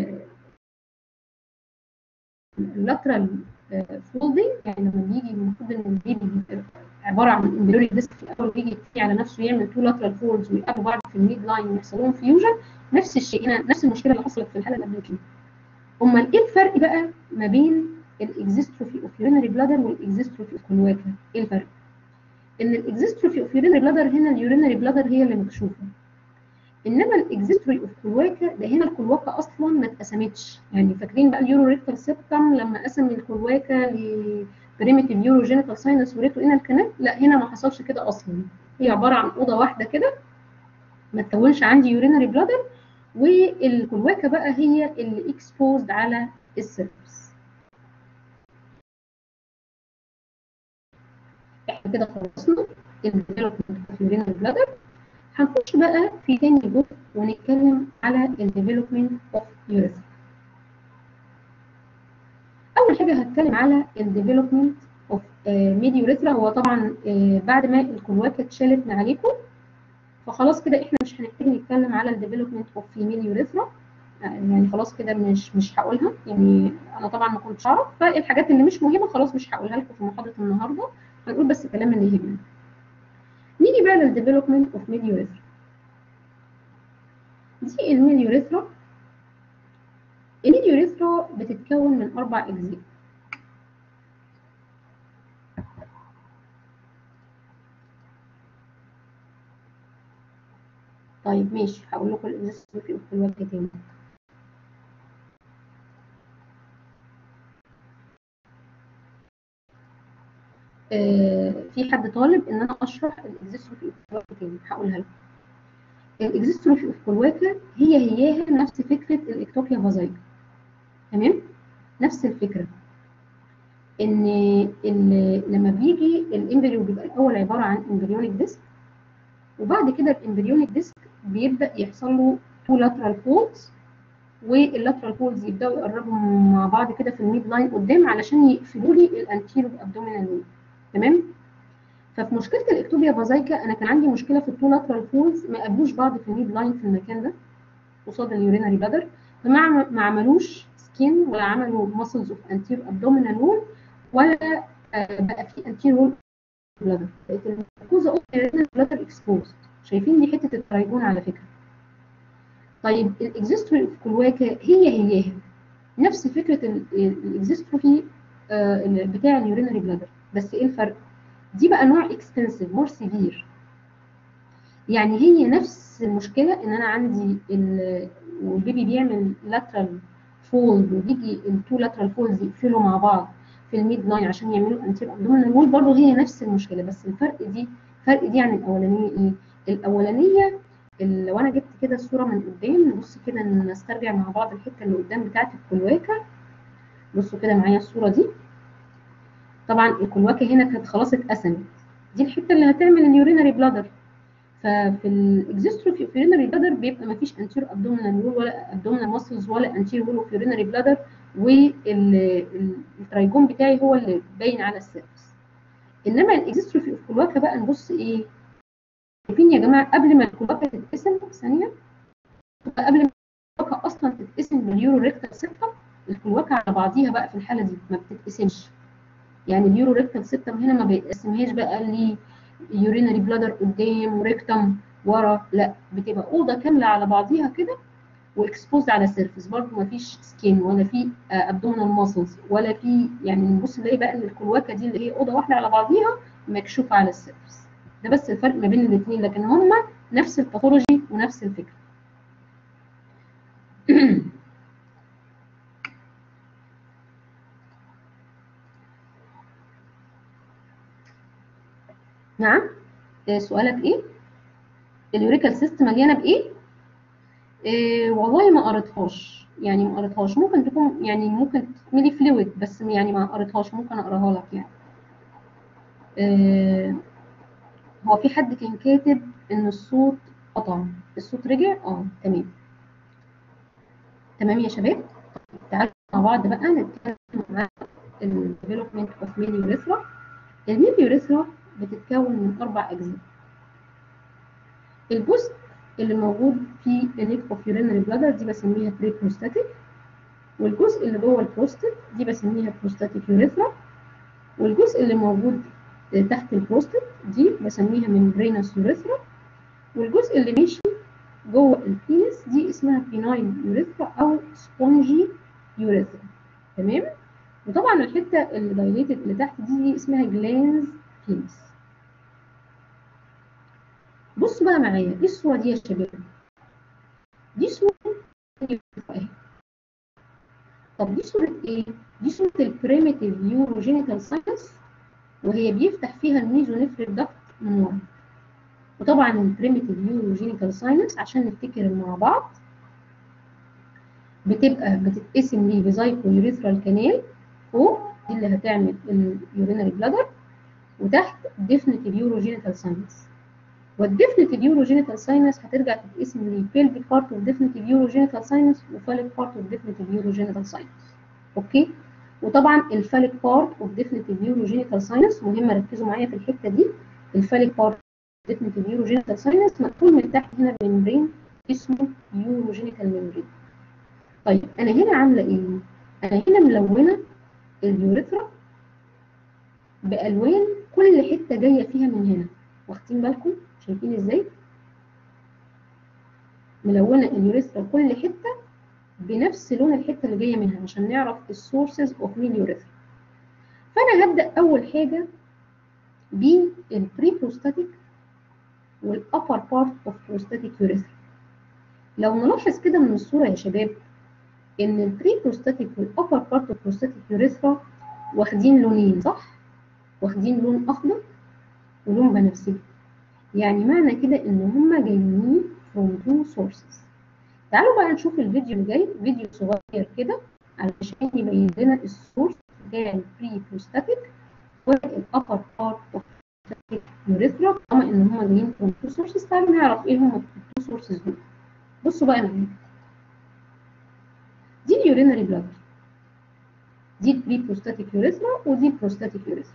اللاترال فولدنج يعني لما بيجي المفروض ان البيبي عباره عن امبريوري ديسك في الاول بيجي على نفسه يعمل تو لاترال فولدز ويقابلوا بعض في الميد لاين ويحصل لهم فيوجن نفس الشيء هنا نفس المشكله اللي حصلت في الحاله اللي قبل كده امال ايه الفرق بقى ما بين الاكزيستروفي اوف يورينري بلادر والاكزيستروفي اوف كولواتا ايه الفرق ان الاكزيستروفي اوف يورينري بلادر هنا اليورينري بلادر هي اللي مكشوفه انما الاكزيستروفي اوف كولواكا ده هنا الكولواكا اصلا ما اتقسمتش يعني فاكرين بقى اليورو ريكتال سيبتم لما قسم الكولواكا لبريميتيف يورو جينيتال ساينس وريتو انال كانال لا هنا ما حصلش كده اصلا هي عباره عن اوضه واحده كده ما تكونش عندي يورينري بلادر والكلواكه بقى هي اللي اكسبوزد على السيرفس احنا كده خلصنا الديفلوبمنت اوف يورينال بلادر هنخش بقى في تاني جزء ونتكلم على الديفلوبمنت اوف يوريثرا اول حاجه هتكلم على الديفلوبمنت اوف ميد يوريثرا هو طبعا آه، بعد ما الكلواكه اتشالت من عليكم فخلاص كده احنا مش هنحتاج نتكلم على الديفلوبمنت اوف فيميل يوريثرا يعني خلاص كده مش مش هقولها يعني انا طبعا ما كنتش اعرف فالحاجات اللي مش مهمه خلاص مش هقولها لكم في محاضره النهارده هنقول بس الكلام اللي يهمنا نيجي بقى للديفلوبمنت اوف ميد يوريثرا دي الميد يوريثرا الميد يوريثرا بتتكون من اربع اجزاء طيب ماشي هقول لكم الاكزيستنس في الوجه تاني آه في حد طالب ان انا اشرح الاكزيستنس في الوجه تاني هقولها لكم الاكزيستنس في الكلواكه هي هياها نفس فكره الاكتوبيا فازايكا تمام نفس الفكره ان لما بيجي الامبريو بيبقى الاول عباره عن امبريونيك ديسك وبعد كده الامبريونيك ديسك بيبدا يحصل له تو لاترال فولدز واللاترال فولدز يبداوا يقربوا مع بعض كده في الميد لاين قدام علشان يقفلوا لي الانتيرو ابدومينال وول تمام ففي مشكله الاكتوبيا فازايكا انا كان عندي مشكله في التو لاترال فولدز ما قابلوش بعض في الميد لاين في المكان ده قصاد اليورينري بلادر فما ما عملوش سكين ولا عملوا ماسلز اوف انتيرو ابدومينال وول ولا بقى في انتيرو وول بلادر بقت الميكوزا اوف بلادر اكسبوزد شايفين دي حته الترايجون على فكره طيب الاكزيستروفي في كلواكا هي هياها نفس فكره الاكزيستروفي بتاع اليورينري بلادر بس ايه الفرق دي بقى نوع اكستنسيف مور سيفير يعني هي نفس المشكله ان انا عندي والبيبي بيعمل لاترال فولد وبيجي التو لاترال فولدز يقفلوا مع بعض في الميد لاين عشان يعملوا انتير ابدومينال وول برضه هي نفس المشكله بس الفرق دي الفرق دي عن الاولانيه ايه؟ الاولانيه لو انا جبت كده الصوره من قدام نبص كده نسترجع مع بعض الحته اللي قدام بتاعه الكلواكه بصوا كده معايا الصوره دي طبعا الكلواكه هنا كانت خلاص اتقسمت دي الحته اللي هتعمل اليورينري بلادر ففي الاكزيستروفي اوف يورينري بلادر بيبقى ما فيش انتير ابدومينال وول ولا ابدومينال ماسلز ولا انتير وول اوف يورينري بلادر والترايجون بتاعي هو اللي باين على السيرفس انما الاكزيستروفي اوف كلواكه بقى نبص ايه شايفين يا جماعه قبل ما الكلواكه تتقسم ثانيه قبل ما الكلواكه اصلا تتقسم باليورو ريكتال سيبتم الكلواكه على بعضيها بقى في الحاله دي ما بتتقسمش يعني اليورو ريكتال سيبتم هنا ما بيتقسمهاش بقى لي يورينري بلادر قدام وريكتم ورا لا بتبقى اوضه كامله على بعضيها كده واكسبوز على السيرفيس برضه ما فيش سكين ولا في ابدومينال ماسلز ولا في يعني نبص نلاقي بقى ان الكلواكه دي اللي هي اوضه واحده على بعضيها مكشوفه على السيرفيس ده بس الفرق ما بين الاثنين لكن هما نفس الباثولوجي ونفس الفكره نعم سؤالك ايه اليوريكال سيست مليانه بايه إيه والله ما قريتهاش يعني ما قريتهاش ممكن تكون يعني ممكن تكملي فلويد بس يعني ما قريتهاش ممكن اقراها لك يعني إيه هو في حد كان كاتب ان الصوت قطع الصوت رجع اه تمام تمام يا شباب تعالوا مع بعض بقى نتكلم عن الديفلوبمنت اوف ميل يوريثرا الميل يوريثرا بتتكون من اربع اجزاء الجزء اللي موجود في النيك اوف يورينري بلادر دي بسميها بري بروستاتيك والجزء اللي جوه البروستات دي بسميها بروستاتيك يوريثرا والجزء اللي موجود تحت البروستات دي بسميها ممبرينس يوريثرا والجزء اللي ماشي جوه البينس دي اسمها بيناين يوريثرا او سبونجي يوريثرا تمام وطبعا الحته اللي دايليتد اللي تحت دي, دي اسمها جلانز بينس بصوا بقى معايا ايه الصوره دي يا شباب دي صوره اهي طب دي صوره ايه دي صوره البريميتيف يوروجينيتال ساينس وهي بيفتح فيها الميزونيفريك دكت من ورا وطبعا البريميتيف يوروجينيتال ساينس عشان نفتكر مع بعض بتبقى بتتقسم لي بزايكو يوريثرال كانال فوق دي اللي هتعمل اليورينري بلادر وتحت ديفنتيف يوروجينيتال ساينس والديفنتيف يوروجينيتال ساينس هترجع تتقسم لبيلفيك بارت اوف ديفنتيف يوروجينيتال ساينس وفاليك بارت اوف ديفنتيف يوروجينيتال ساينس اوكي وطبعا الفاليك بارت اوف ديفنتيف يوروجينيتال ساينس مهمه ركزوا معايا في الحته دي الفاليك بارت ديفنتيف يوروجينيتال ساينس مقفول من تحت هنا بممبرين اسمه يوروجينيتال ممبرين طيب انا هنا عامله ايه انا هنا ملونه اليوريثرا بالوان كل حته جايه فيها من هنا واخدين بالكم شايفين ازاي ملونه اليوريثرا كل حته بنفس لون الحته اللي جايه منها عشان نعرف السورسز اوف مين يوريثرا فانا هبدا اول حاجه بالبريبروستاتيك والابر بارت اوف بروستاتيك يوريثرا لو نلاحظ كده من الصوره يا شباب ان البريبروستاتيك والابر بارت اوف بروستاتيك يوريثرا واخدين لونين صح واخدين لون اخضر ولون بنفسجي يعني معنى كده ان هما جايين from two sources تعالوا بقى نشوف الفيديو اللي جاي فيديو صغير كده علشان يبين لنا السورس بتاع البري بروستاتيك والابر بارت اوف يوريثرا طالما ان هما جايين from two sources تعالوا نعرف ايه هما التو sources دول بصوا بقى معايا دي اليورينري بلاد دي البري بروستاتيك يوريثرا ودي البروستاتيك يوريثرا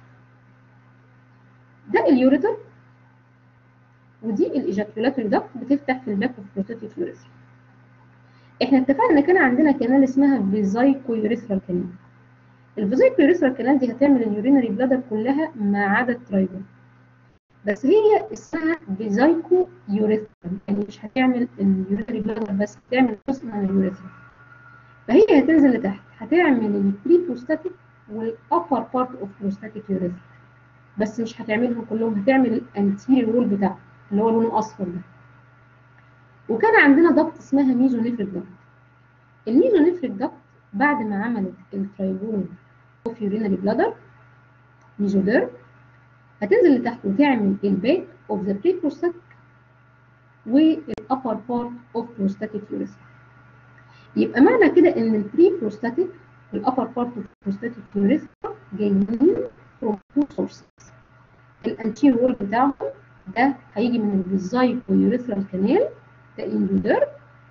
ده اليوريتر ودي الايجاكيولاتوري داكت بتفتح في الباك اوف بروستاتيك يوريثرا احنا اتفقنا ان كان عندنا كانال اسمها فيزايكو يوريثرال كانال الفيزايكو يوريثرال كانال دي هتعمل اليورينري بلادر كلها ما عدا الترايجون بس هي اسمها فيزايكو يوريثرال يعني مش هتعمل اليورينري بلادر بس هتعمل جزء من اليوريثرا فهي هتنزل لتحت هتعمل البري بروستاتيك والابر بارت اوف بروستاتيك يوريثرا بس مش هتعملهم كلهم هتعمل الانتيريور وول بتاعها اللي هو لونه اصفر ده وكان عندنا ضغط اسمها ميزونيفريك ضغط الميزونيفريك ضغط بعد ما عملت الترايبون اوف يورينري بلادر ميزودير هتنزل لتحت وتعمل الباك اوف ذا بري بروستاتيك والابر بارت اوف بروستاتيك يوريثرا يبقى معنى كده ان البري بروستاتيك والابر بارت اوف بروستاتيك يوريثرا جايين from two sources الانتير وول بتاعهم ده هيجي من الفيزايكو يوريثرال كانال ده اندودير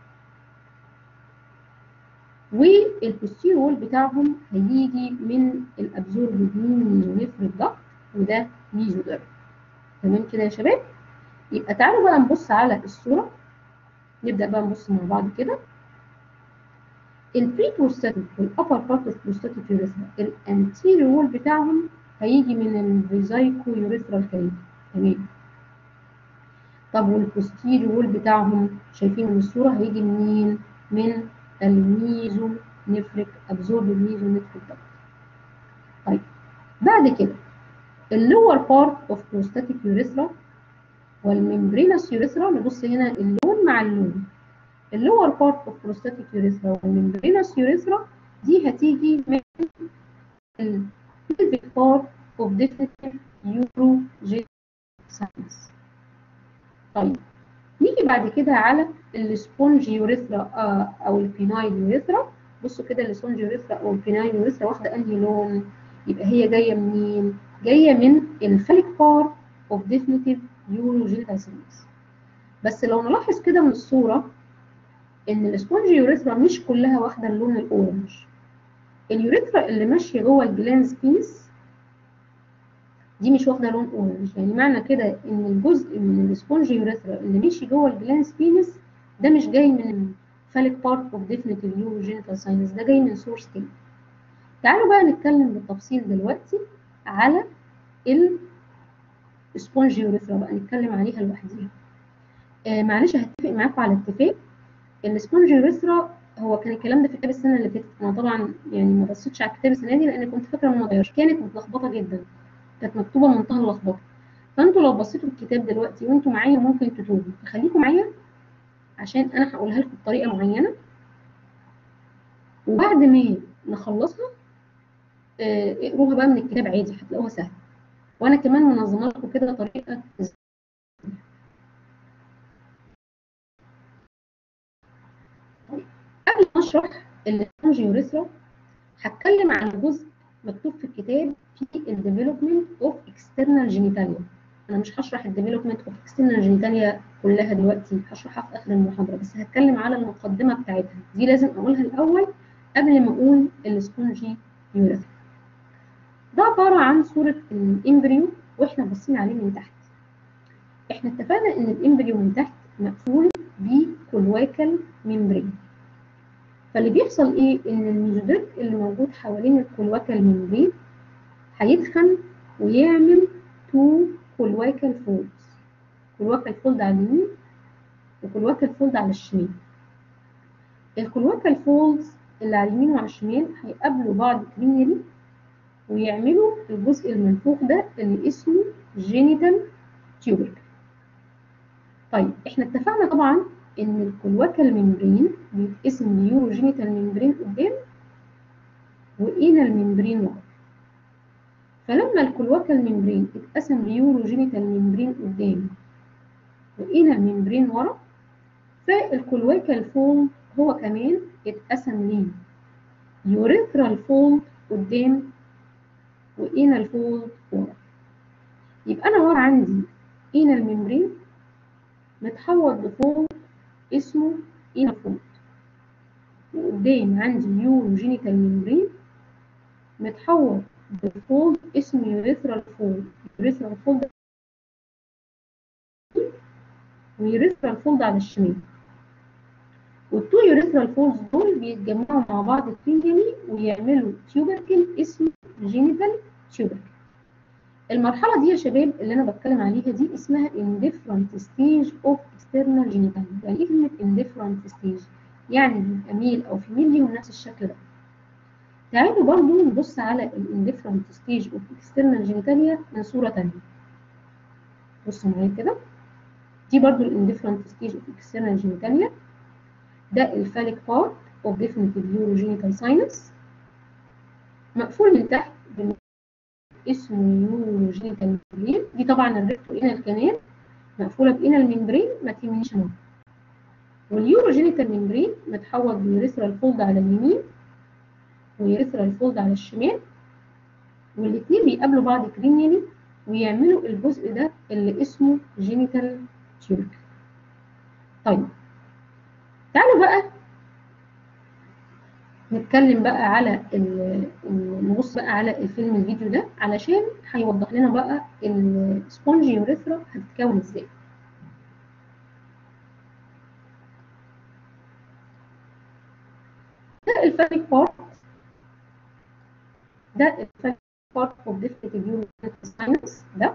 والبوستير وول بتاعهم هيجي من الابزوربد ميزونيفريك داكت وده ميزودير تمام كده يا شباب يبقى تعالوا بقى نبص على الصوره نبدا بقى نبص مع بعض كده البري بروستاتيك والابر بارت اوف بروستاتيك يوريثرا الانتيريور وول بتاعهم هيجي من الفيزايكو يوريثرال كانال تمام طب والبوستيريور وول بتاعهم شايفين من الصوره هيجي منين من الميزو نفرك ابزورب الميزو نفرك ده طيب بعد كده اللور بارت اوف بروستاتيك يوريثرا والممبرينس يوريثرا نبص هنا اللون مع اللون اللور بارت اوف بروستاتيك يوريثرا والممبرينس يوريثرا دي هتيجي من pelvic part of definitive urogenital sinus. طيب نيجي بعد كده على السبونج يوريثرا آه او البينايل يوريثرا بصوا كده السبونج يوريثرا او البينايل يوريثرا واخده انهي لون يبقى هي جايه منين جايه من الفاليك بار اوف ديفينيتيف يوروجينيتال سينس بس لو نلاحظ كده من الصوره ان السبونج يوريثرا مش كلها واخده اللون الاورنج اليوريثرا اللي ماشيه جوه الجلانز بيس دي مش واخده لون اورنج يعني معنى كده ان الجزء من السبونج يوريثرا اللي ماشي جوه الجلانز بينس ده مش جاي من فاليك بارت اوف ديفينيتيف يوروجينيتال ساينس ده جاي من سورس تاني تعالوا بقى نتكلم بالتفصيل دلوقتي على السبونج يوريثرا بقى نتكلم عليها لوحديها آه معلش هتفق معاكم على اتفاق السبونج يوريثرا هو كان الكلام ده في كتاب السنه اللي فاتت انا طبعا يعني ما بصيتش على الكتاب السنه دي لان كنت فاكره انه ما اتغيرش كانت متلخبطه جدا كانت مكتوبه منتهى اللخبطه فانتوا لو بصيتوا الكتاب دلوقتي وانتوا معايا ممكن تتوبوا فخليكم معايا عشان انا هقولها لكم بطريقه معينه وبعد ما نخلصها آه اقروها بقى من الكتاب عادي هتلاقوها سهله وانا كمان منظمه لكم كده طريقه قبل ما اشرح السبونج يوريثرا هتكلم عن جزء مكتوب في الكتاب في الديفلوبمنت اوف اكسترنال جينيتاليا انا مش هشرح الديفلوبمنت اوف اكسترنال جينيتاليا كلها دلوقتي هشرحها في اخر المحاضره بس هتكلم على المقدمه بتاعتها دي لازم اقولها الاول قبل ما اقول السبونجي يوريثرا ده عباره عن صوره الامبريو واحنا باصين عليه من تحت احنا اتفقنا ان الامبريو من تحت مقفول بكلواكال ممبرين فاللي بيحصل ايه ان الميزوديرم اللي موجود حوالين الكلواكال ممبرين هيدخن ويعمل تو كلواكال فولدز كلواكال فولد على اليمين وكلواكال فولد على الشمال الكلواكال فولدز اللي على اليمين وعلى الشمال هيقابلوا بعض كرينيالي ويعملوا الجزء المنفوخ ده اللي اسمه جينيتال تيوبركل طيب احنا اتفقنا طبعا ان الكلواكال ممبرين بيتقسم ليورو جينيتال ممبرين قدام وإينال ممبرين ورا فلما الكلواكال ممبرين اتقسم ليورو جينيتال ممبرين قدام وإينال ممبرين ورا فالكلواكال فولد هو كمان اتقسم ليه يوريثرال فولد قدام وإينال فولد ورا يبقى أنا ورا عندي إينال ممبرين متحوط بفولد اسمه إينال فولد وقدام عندي يورو جينيتال ممبرين متحوط بفولد اسمه يوريثرال فولد يوريثرال فولد ويوريثرال فولد على الشمال والتو يوريثرال فولدز دول بيتجمعوا مع بعض كلينيكالي ويعملوا تيوبركل اسمه جينيتال تيوبركل المرحله دي يا شباب اللي انا بتكلم عليها دي اسمها indifferent stage of external genital يعني ايه كلمه indifferent stage يعني بيبقى ميل او فيميل ليهم نفس الشكل ده تعالوا برضو نبص على الانديفرنت ستيج اوف اكسترنال جينيتاليا من صوره ثانيه بصوا معايا كده دي برضو الانديفرنت ستيج اوف اكسترنال جينيتاليا ده الفاليك بارت اوف ديفينيتيف يوروجينيتال ساينس مقفول من تحت اسمه يوروجينيتال ممبرين دي طبعا الريكتو انال كانال مقفوله بانال ممبرين ما تهمنيش انا واليوروجينيتال ممبرين متحوط بيوريثرال فولد على اليمين ويوريثرال فولد على الشمال والاثنين بيقابلوا بعض كرينيالي ويعملوا الجزء ده اللي اسمه جينيتال تيوبركل طيب تعالوا بقى نتكلم بقى على نبص بقى على الفيلم الفيديو ده علشان هيوضح لنا بقى السبونج يوريثرا هتتكون ازاي ده الفاليك بارت ده الفاليك بارت اوف ديفينيتيف يوريثرا ساينس ده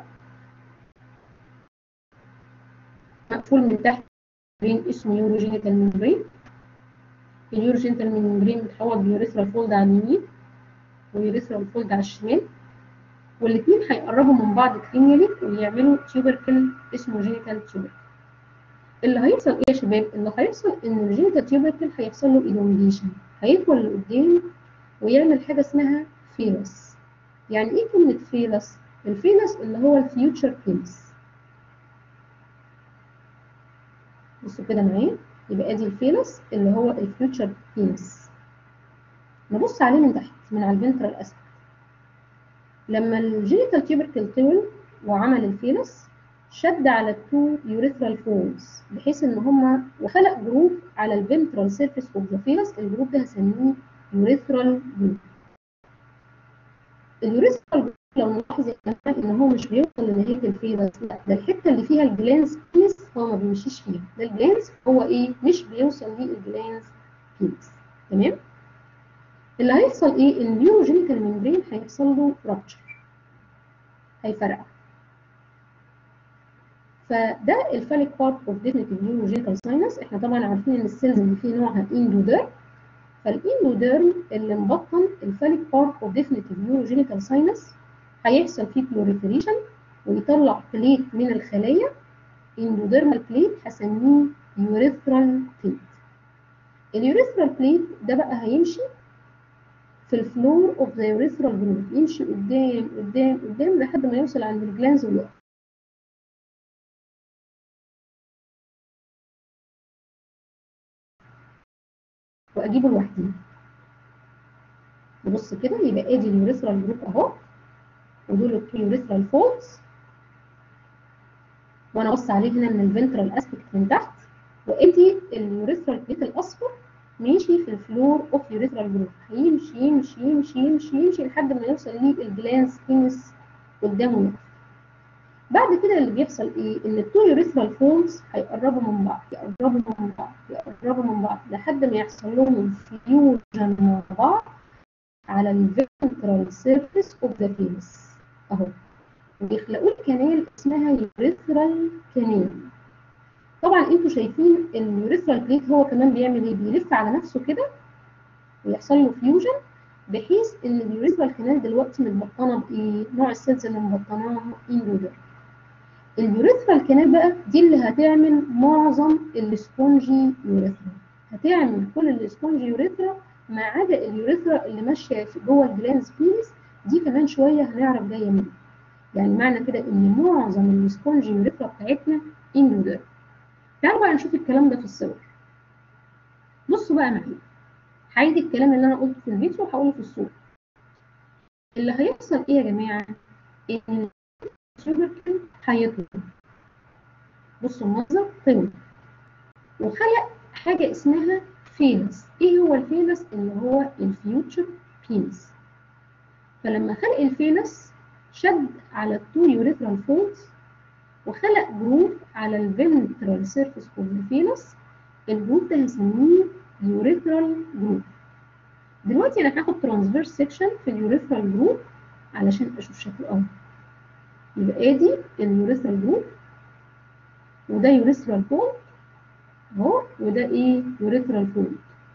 مقفول من تحت ممبرين اسمه يوروجينيتال ممبرين اليوروجينيتال ممبرين متحوط بيوريثرال فولد على اليمين ويوريثرال فولد على الشمال والاثنين هيقربوا من بعض كلينيالي ويعملوا تيوبركل اسمه جينيتال تيوبركل اللي هيحصل ايه يا شباب اللي هيحصل ان الجينيتال تيوبركل هيحصل له ايلونجيشن هيطول لقدام ويعمل حاجه اسمها فيلس يعني ايه كلمه فيلس الفيلس اللي هو الفيوتشر بينس بصوا كده معايا يبقى ادي الفيلس اللي هو الفيوتشر بينس نبص عليه من تحت من على الفنترال اسفل لما الجينيتال تيوبركل طول وعمل الفيلس شد على التو يوريثرال فولز بحيث ان هما وخلق جروب على الفنترال سيرفيس اوف ذا فيلس الجروب ده هسميه يوريثرال جروب اليوريثرال جروب لو نلاحظ ان هو مش بيوصل لنهايه الفيلس لا ده الحته اللي فيها الجلانس بيس هو ما بيمشيش فيها ده الجلانس هو ايه مش بيوصل للجلانس بيس تمام اللي هيحصل ايه النيوروجينيتال ممبرين هيحصل له رابتشر هيفرقع فده الفاليك بارت اوف ديفينيتيف نيوروجينيتال ساينس احنا طبعا عارفين ان السيلز اللي فيه نوعها اندوديرم فالاندوديرم اللي مبطن الفاليك بارت اوف ديفينيتيف نيوروجينيتال ساينس هيحصل فيه بلوريفريشن ويطلع بليت من الخلايا اندوديرمال بليت هسميه يوريثرال بليت اليوريثرال بليت ده بقى هيمشي في الفلور اوف ذا يوريثرال جروب يمشي قدام قدام قدام لحد ما يوصل عند الجلانز ويقف واجيبه لوحدي نبص كده يبقى ادي اليوريثرال جروب اهو ودول التو يوريثرال فولدز وانا بص عليه هنا من الفنترال اسبكت من تحت وادي اليوريثرال بليت الاصفر ماشي في الفلور اوف يوريثرال جروب هيمشي يمشي يمشي يمشي يمشي لحد ما يوصل للجلانس بينس قدامه يقف بعد كده اللي بيحصل ايه ان التو يوريثرال فولز هيقربوا من بعض يقربوا من بعض يقربوا من بعض لحد ما يحصل لهم فيوجن مع بعض على الفنترال سيرفيس اوف ذا فينس اهو ويخلقوا الكنال اسمها يوريثرال كنال طبعا انتوا شايفين اليوريثرال بليت هو كمان بيعمل ايه بيلف على نفسه كده ويحصل له فيوجن بحيث ان اليوريثرال كانال دلوقتي متبطنه بايه نوع السيلز اللي مبطناها اندودر اليوريثرال كانال بقى دي اللي هتعمل معظم السبونجي يوريثرا هتعمل كل السبونجي يوريثرا ما عدا اليوريثرا اللي ماشيه في جوه الجلانز بينس دي كمان شويه هنعرف جايه منين يعني معنى كده ان معظم السبونجي يوريثرا بتاعتنا اندودر تعالوا بقى نشوف الكلام ده في الصور بصوا بقى معايا هعيد الكلام اللي انا قلته في الفيديو وهقوله في الصوره اللي هيحصل ايه يا جماعه ان الشوجركن هيطلع بصوا المنظر طلع وخلق حاجه اسمها فيلس ايه هو الفيلس اللي هو الفيوتشر بينس فلما خلق الفيلس شد على التو يوريثرال فولز وخلق جروب على الفنترال سيرفيس اوف ذا فيلس الجروب ده هنسميه يوريثرال جروب دلوقتي انا هاخد ترانسفيرس سيكشن في اليوريثرال جروب علشان اشوف شكله اهو يبقى ادي اليوريثرال جروب وده يوريثرال فولد اهو وده ايه يوريثرال فولد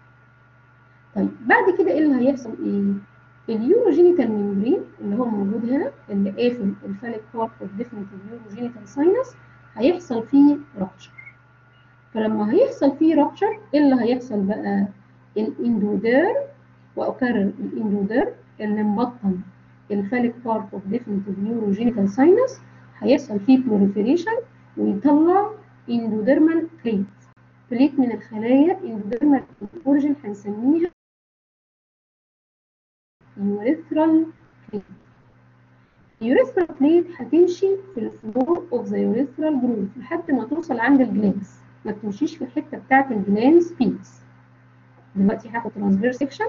طيب بعد كده ايه اللي هيحصل ايه اليوروجينيتال ميمبرين اللي هو موجود هنا اللي قافل الفاليك بارت اوف ديفينيتيف يوروجينيتال ساينس هيحصل فيه رابتشر فلما هيحصل فيه رابتشر ايه اللي هيحصل بقى الاندودير واكرر الاندودير اللي مبطن الفاليك بارت اوف ديفينيتيف يوروجينيتال ساينس هيحصل فيه بلوريفيريشن ويطلع اندوديرمال بليت بليت من الخلايا اندوديرمال اوريجين هنسميها يوريثرال بليت اليوريثرال بليت هتمشي في الفلور اوف ذا يوريثرال جروف لحد ما توصل عند الجلانس ما بتمشيش في الحته بتاعه الجلانس بيس دلوقتي هاخد ترانسفير سيكشن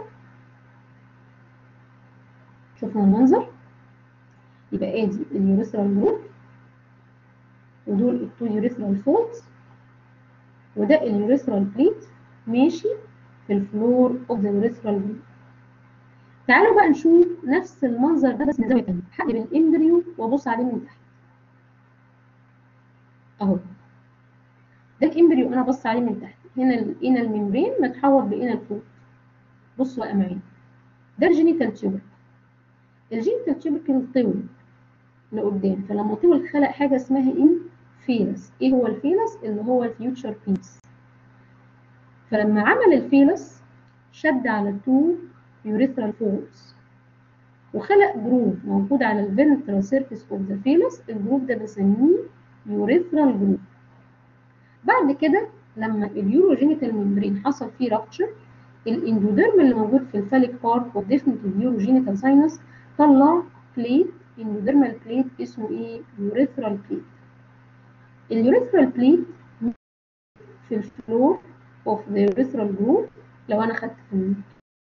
شفنا المنظر يبقى ادي اليوريثرال جروف ودول التو يوريثرال فولدز وده اليوريثرال بليت ماشي في الفلور اوف ذا يوريثرال جروف تعالوا بقى نشوف نفس المنظر ده بس من زاويه ثانيه هقلب الامبريو وابص عليه من تحت اهو ده الامبريو انا بص عليه من تحت هنا الانال ميمبرين متحوط بانال فوق بصوا بقى معايا ده الجينيتال تيوبر الجينيتال تيوبر طول لقدام فلما طول خلق حاجه اسمها ايه فيلس ايه هو الفيلس اللي هو الفيوتشر بيس فلما عمل الفيلس شد على التو يوريثرال فولز وخلق جروب موجود على الفنترال سيرفيس اوف ذا فيلس الجروب ده بنسميه يوريثرال جروب بعد كده لما اليوروجينيتال ميمبرين حصل فيه رابتشر الاندوديرم اللي موجود في الفاليك بارت اوف ديفينيتيف يوروجينيتال ساينس طلع بليت اندوديرمال بليت اسمه ايه يوريثرال بليت اليوريثرال بليت في الفلور اوف ذا يوريثرال جروب لو انا خدت في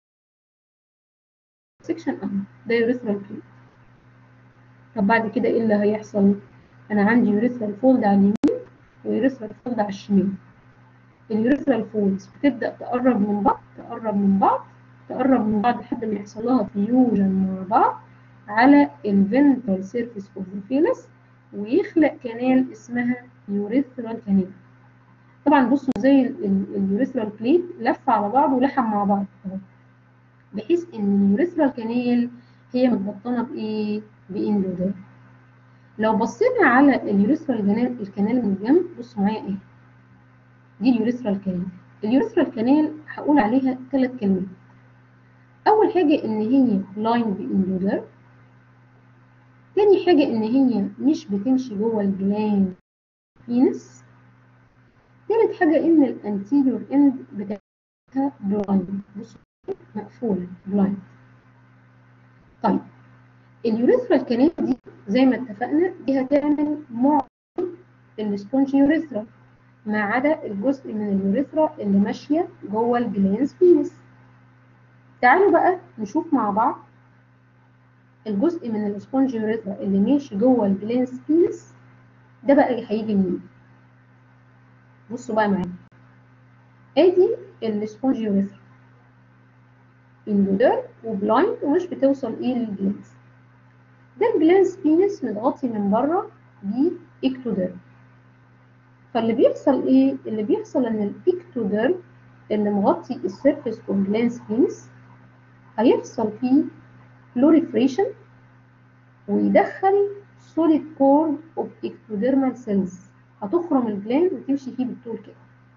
سيكشن اهو ده يوريثرال بليت طب بعد كده ايه اللي هيحصل انا عندي يوريثرال فولد على اليمين ويوريثرال فولد على الشمال اليوريثرال فولدز بتبدا تقرب من بعض تقرب من بعض تقرب من بعض لحد ما يحصل لها فيوجن مع بعض على الفنترال سيرفيس اوف ذا فيلس ويخلق كنال اسمها يوريثرال كانال طبعا بصوا زي اليوريثرال بليت لف على بعض ولحم مع بعض بحيث ان اليوريثرال كانال هي متبطنه بايه باندودير لو بصينا على اليوريثرال كانال الكنال من الجنب بصوا معايا ايه دي اليوريثرال كانال اليوريثرال كانال هقول عليها ثلاث كلمات اول حاجه ان هي لاين باندودير تاني حاجه ان هي مش بتمشي جوه الجلاند بينس تالت حاجه ان الانتيريور اند بتاعتها بلايند بصوا مقفوله بلايند طيب اليوريثرال كانال دي زي ما اتفقنا دي هتعمل معظم السبونج يوريثرا ما عدا الجزء من اليوريثرا اللي ماشيه جوه الجلانس بينس تعالوا بقى نشوف مع بعض الجزء من السبونج يوريثرا اللي ماشي جوه الجلانس بينس ده بقى هيجي منين بصوا بقى معايا ادي السبونج يوريثرا اندودير وبلايند ومش بتوصل ايه للجلانس ده الجلانس بينس متغطي من بره باكتودير فاللي بيحصل ايه اللي بيحصل ان الاكتودير اللي مغطي السيرفيس اوف جلانس بينس هيحصل فيه proliferation ويدخل solid core of ectodermal cells هتخرم الجلاند وتمشي فيه بالطول كده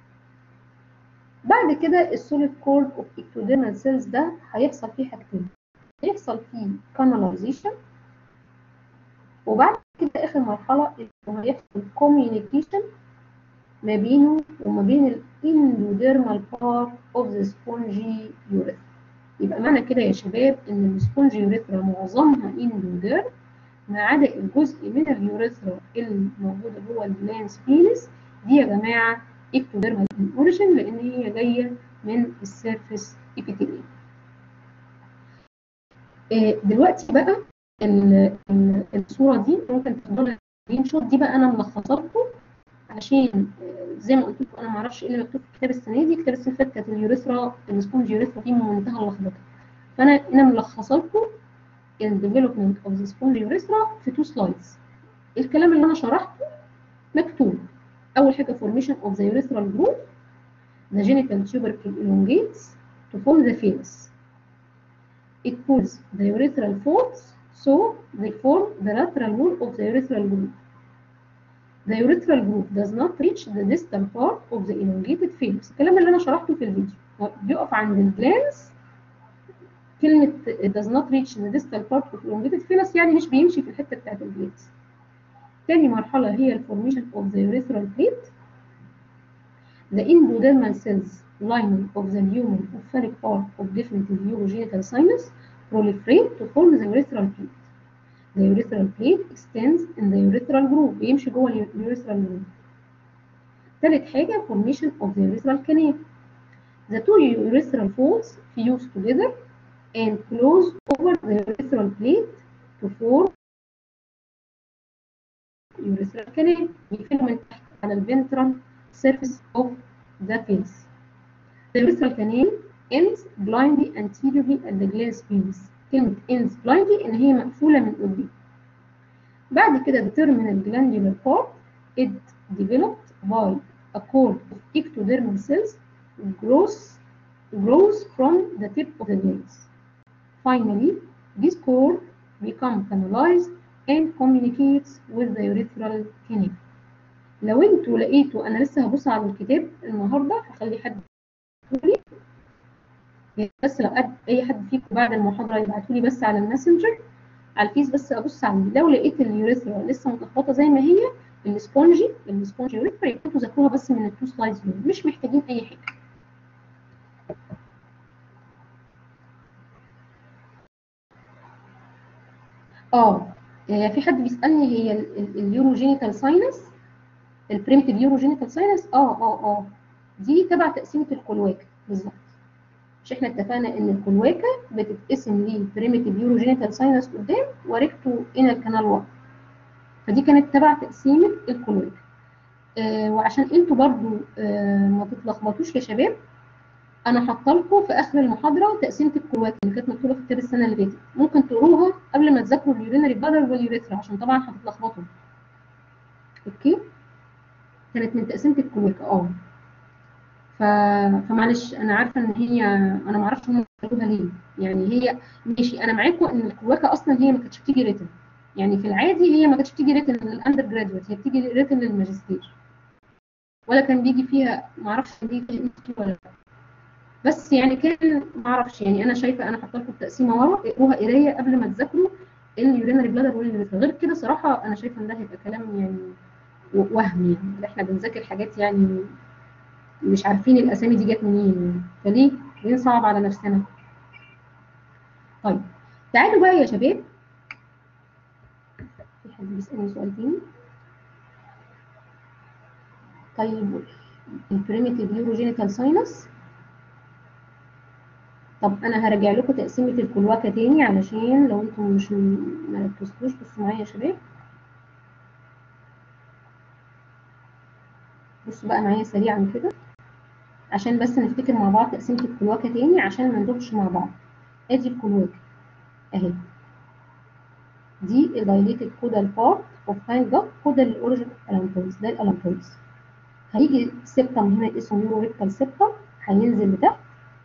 بعد كده السوليد كورد اوف ectodermal cells ده هيحصل فيه حاجتين هيحصل فيه canalization وبعد كده اخر مرحله انه هيحصل communication ما بينه وما بين الاندوديرمال بار اوف ذا سبونجي يوريثرا يبقى معنى كده يا شباب ان السبونج يوريثرا معظمها اندوديرم ما عدا الجزء من اليوريثرا الموجوده جوه الجلانس بينس دي يا جماعه اكتوديرمال اوريجين لان هي جايه من السيرفيس ابيثيليوم دلوقتي بقى الصوره دي ممكن تفضلوا سكرين شوت دي بقى انا ملخصه لكم عشان زي ما قلت لكم انا ما اعرفش ايه اللي مكتوب في كتاب السنه دي كتاب السنه اللي فاتت كانت اليوريثرا السبونج يوريثرا دي منتهى اللخبطه فانا انا ملخصه لكم الديفلوبمنت اوف ذا سبونج يوريثرا في تو سلايدز الكلام اللي انا شرحته مكتوب اول حاجه formation of the urethral groove the genital tubercle elongates to form the phallus it pulls the urethral folds so they form the lateral wall of the urethral groove The urethral groove does not reach the distal part of the elongated phallus. الكلام اللي انا شرحته في الفيديو بيقف عند الجلانس كلمة does not reach the distal part of elongated phallus يعني مش بيمشي في الحتة بتاعت الجلانس. تاني مرحلة هي الفورميشن of the urethral plate. The endodermal cells lining of the lumen of phallic part of definitive urogenital sinus proliferate to form the urethral plate. The urethral plate extends in the urethral groove بيمشي جوه اليوريثرال groove. تالت حاجة formation of the urethral canal. The two urethral folds fuse together and close over the urethral plate to form urethral canal. بيقفلوا من تحت على الventral surface of the phallus. The urethral canal ends blindly anteriorly at the glans penis. كلمة ends blindly إن هي مقفولة من قدام. بعد كده the terminal glandular part it developed by a cord of ectodermal cells grows grows from the tip of the glands. Finally, this cord become canalized and communicates with the urethral canal. لو انتوا لقيتوا انا لسه هبص على الكتاب النهارده هخلي حد يقولي بس لو قد اي حد فيكم بعد المحاضره يبعتوا لي بس على الماسنجر على الفيس بس ابص عليه لو لقيت اليوريثرا لسه متلخبطه زي ما هي السبونجي السبونجي يوريثرا يبقوا تذاكروها بس من التو سلايدز دول مش محتاجين اي حاجه اه في حد بيسالني هي اليوروجينيتال ساينس البريمتيف يوروجينيتال ساينس اه اه اه دي تبع تقسيمه الكلواكه بالظبط مش احنا اتفقنا ان الكلواكه بتتقسم لبريمتيف يوروجينيتال ساينس قدام وريكتو انال كانال ورا فدي كانت تبع تقسيمه الكلواكه آه وعشان انتوا برضو آه ما تتلخبطوش يا شباب انا حاطه لكم في اخر المحاضره تقسيمه الكلواكه اللي كانت مكتوبه في كتاب السنه اللي فاتت ممكن تقروها قبل ما تذاكروا اليورينري بلادر واليوريثرا عشان طبعا هتتلخبطوا اوكي كانت من تقسيمه الكلواكه اه ف... فمعلش انا عارفه ان هي انا ما اعرفش هم قالوها ليه يعني هي ماشي انا معاكم ان الكلواكه اصلا هي ما كانتش بتيجي ريتن يعني في العادي هي ما كانتش بتيجي ريتن للاندر جرادويت هي بتيجي ريتن للماجستير ولا كان بيجي فيها ما اعرفش بيجي فيها ولا لا بس يعني كان ما اعرفش يعني انا شايفه انا حاطه لكم التقسيمه ورا اقروها قرايه قبل ما تذاكروا اليورينري بلادر واليوريثرا غير كده صراحه انا شايفه ان ده هيبقى كلام يعني وهم يعني احنا بنذاكر حاجات يعني مش عارفين الاسامي دي جت منين فليه ليه نصعب على نفسنا طيب تعالوا بقى يا شباب في حد بيسالني سؤال تاني طيب البريميتيف يوروجينيتال ساينس طب انا هرجع لكم تقسيمه الكلواكه تاني علشان لو انتم مش ما ركزتوش بصوا معايا يا شباب بصوا بقى معايا سريعا كده عشان بس نفتكر مع بعض تقسيمه الكلواكه تاني عشان ما ندوبش مع بعض ادي الكلواكه اهي دي الدايليتد كودال بارت اوف هايند دوت كودال الاوريجن الانتويز ده الانتويز هيجي سيبتم هنا اسمه نيورو ريكتال سيبتم هينزل لتحت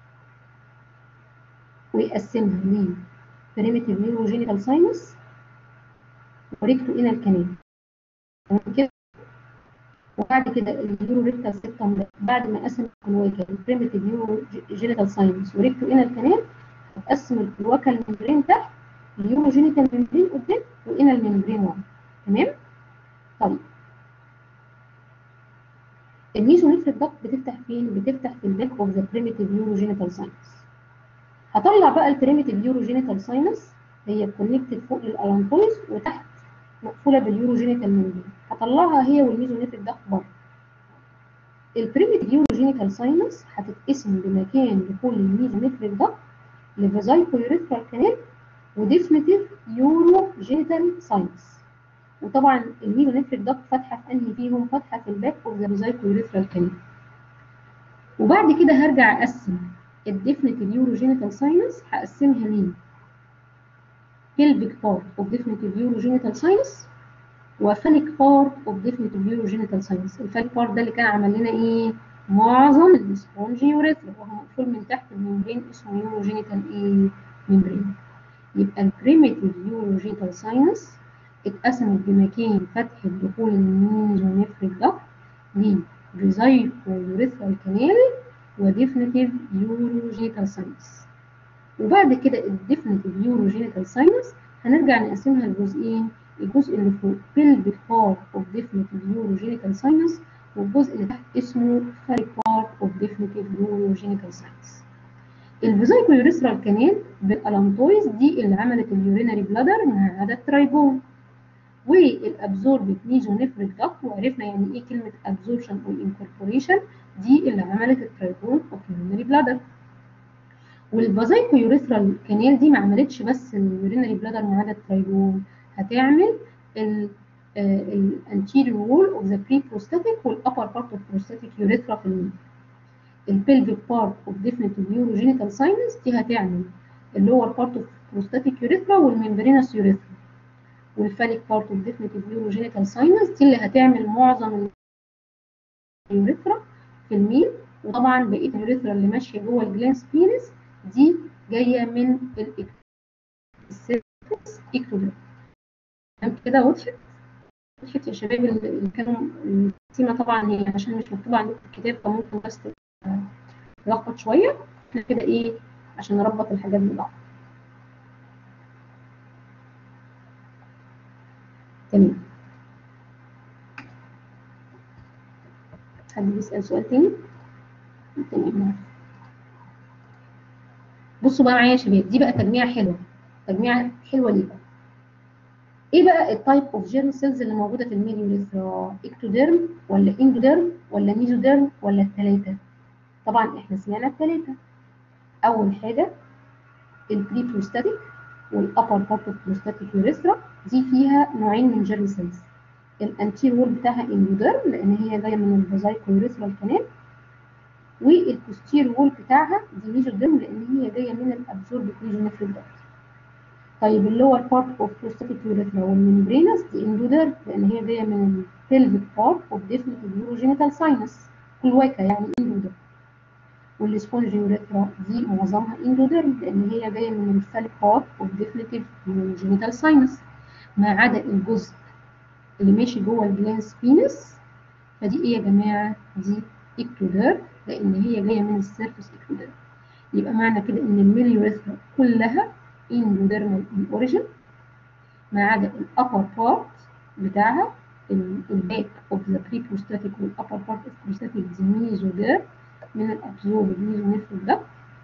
ويقسمها ل بريميتيف نيوروجينيتال ساينس وريكتو انال كانال تمام كده وبعد كده النيورو ريكتال سيبتم ده بعد ما قسم الكلواكه البريميتيف نيوروجينيتال ساينس وريكتو انال كانال هتقسم الكلواكه الممبرين تحت اليوروجينيتال ممبرين قدام وانال ممبرين ورا تمام طيب الميزونيفريك داكت بتفتح فين؟ بتفتح في الباك اوف ذا بريميتيف يوروجينيتال ساينس هطلع بقى البريميتيف يوروجينيتال ساينس هي كونكتد فوق للالانتويز وتحت مقفوله باليوروجينيتال ممبرين هطلعها هي والميزونيفريك داكت بره البريميتيف يوروجينيتال ساينس هتتقسم بمكان لكل الميزونيفريك داكت لفازايكو يوريثرال كانال وديفنتيف يوروجينيتال ساينس وطبعا الميزونيفريك داكت فاتحه في انهي فيهم فاتحه في الباك اوف ذا فازايكو يوريثرال كانال وبعد كده هرجع اقسم الديفنتيف يوروجينيتال ساينس هقسمها ل pelvic part of definitive urogenital sinus وفاليك part of definitive urogenital sinus الفاليك part ده اللي كان عمل لنا ايه معظم السبونجي يوريثرا وهو مقفول من تحت الممبرين اسمه يوروجينيتال ايه ممبرين يبقى البريميتيف يوروجينيتال ساينس اتقسمت بمكان فتح الدخول الميزونيفريك داكت لفيزايكو يوريثرال كانال وديفنتيف يوروجينيتال ساينس وبعد كده الديفنتيف يوروجينيتال ساينس هنرجع نقسمها لجزئين الجزء اللي فوق pelvic part of definitive urogenital sinus والجزء اللي تحت اسمه phallic part of definitive urogenital sinus الفيزايكو يوريثرال كانال بالالانتويز دي اللي عملت اليورينري بلادر ما عدا الترايبون والابزوربت ميزونيفريك داكت وعرفنا يعني ايه كلمه ابزوربشن او انكوربوريشن دي اللي عملت الترايبون اوف يورينري بلادر والفازايكو يوريثرال كانال دي ما عملتش بس اليورينري بلادر ما عدا الترايبون هتعمل الانتيريور وول اوف ذا بري بروستاتيك والابر بارت اوف بروستاتيك يوريثرا في الميل البلفيك بارت اوف ديفينيتيف يوروجينيتال ساينس دي هتعمل اللور بارت اوف بروستاتيك يوريثرا والممبرينس يوريثرا والفاليك بارت اوف ديفينيتيف يوروجينيتال ساينس دي اللي هتعمل معظم اليوريثرا في الميل وطبعا بقيه اليوريثرا اللي ماشيه جوه الجلانس بينس دي جايه من الاكتوديرم تمام كده وضحت وضحت يا شباب اللي كانوا التقسيمه طبعا هي عشان مش مكتوبه عندكم في الكتاب فممكن بس تلخبط شويه احنا كده ايه عشان نربط الحاجات ببعض تمام حد بيسأل سؤال تاني؟ تمام بصوا بقى معايا يا شباب دي بقى تجميعة حلوة تجميعة حلوة ليه بقى؟ ايه بقى التايب اوف جيرم سيلز اللي موجودة في الميل يوريثرا؟ اكتوديرم ولا اندوديرم ولا ميزوديرم ولا الثلاثة؟ طبعا احنا سمعنا الثلاثة أول حاجة البري بروستاتيك والابر بارت اوف بروستاتيك يوريثرا دي فيها نوعين من جيرم سيلز الانتير وول بتاعها اندوديرم لان هي جايه من الفازايكو يوريثرال كانال والبوستير وول بتاعها دي ميزوديرم لان هي جايه من الابزورب ميزونيفريك داكت طيب اللور بارت اوف بروستاتيك يوريثرا والممبرينس دي اندوديرم لان هي جايه من البلفيك بارت اوف ديفينيتيف يوروجينيتال ساينس كلواكا يعني اندوديرم والسبونج يوريثرا دي معظمها اندوديرم لان هي جايه من الفاليك بارت اوف ديفينيتيف يوروجينيتال ساينس ما عدا الجزء اللي ماشي جوه الجلانس بينس فدي ايه يا جماعه دي اكتوديرم لان هي جايه من السيرفس اكتوديرم يبقى معنى كده ان الميليوريثرا كلها اندوديرمال اوريجين ما عدا الابر بارت بتاعها الباك اوف ذا بري بروستاتيك والابر بارت اوف بروستاتيك دي ميزوديرم من الابزورب ميزونيفريك ده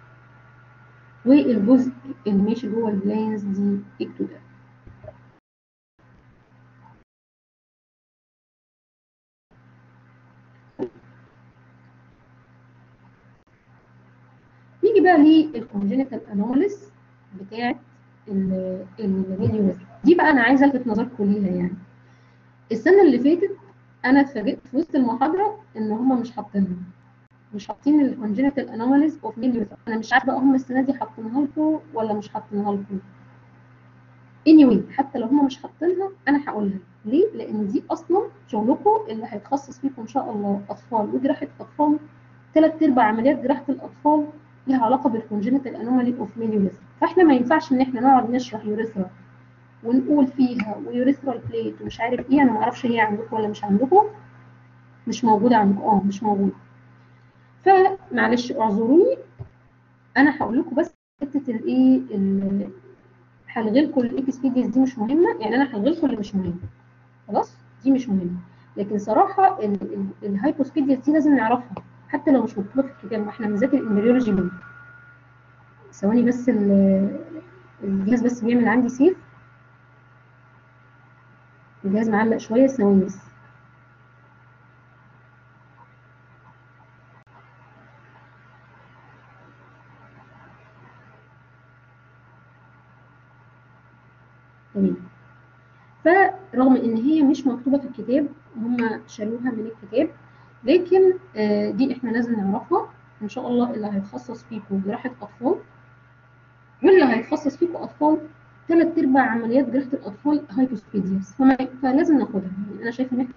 والجزء اللي ماشي جوه الجلانز دي اكتوديرم كده للكونجينيتال انوماليز بتاعه الميليوريثرا دي بقى انا عايزه الفت نظركم ليها يعني السنه اللي فاتت انا اتفاجئت في وسط المحاضره ان هم مش حاطينها مش حاطين الكونجينيتال انوماليز اوف ميليوريثرا انا مش عارفه بقى هم السنه دي حاطينها لكم ولا مش حاطينها لكم anyway حتى لو هم مش حاطينها انا هقولها ليه؟ لان دي اصلا شغلكم اللي هيتخصص فيكم ان شاء الله اطفال وجراحه اطفال ثلاث ارباع عمليات جراحه الاطفال لها علاقه بالكونجينيتال انومالي اوف ميليوريثرا فاحنا ما ينفعش ان احنا نقعد نشرح يوريثرا ونقول فيها ويوريثرال بليت ومش عارف ايه انا ما اعرفش هي عندكم ولا مش عندكم مش موجوده عندكم اه مش موجوده فمعلش اعذروني انا هقول لكم بس حته الايه هلغي لكم الاكسبيديس دي مش مهمه يعني انا هلغي لكم اللي مش مهم خلاص دي مش مهمه لكن صراحه الهايبوسبيديس دي لازم نعرفها حتى لو مش مكتوبه في الكتاب ما احنا بنذاكر الامبريولوجي منه ثواني بس الجهاز بس بيعمل عندي سيف الجهاز معلق شويه ثواني بس تمام فرغم ان هي مش مكتوبه في الكتاب هم شالوها من الكتاب لكن دي احنا لازم نعرفها ان شاء الله اللي هيتخصص فيكم جراحه اطفال واللي هيتخصص فيكم اطفال ثلاث ارباع عمليات جراحه الاطفال هايبوسبيديوس فلازم ناخدها يعني انا شايفه ان احنا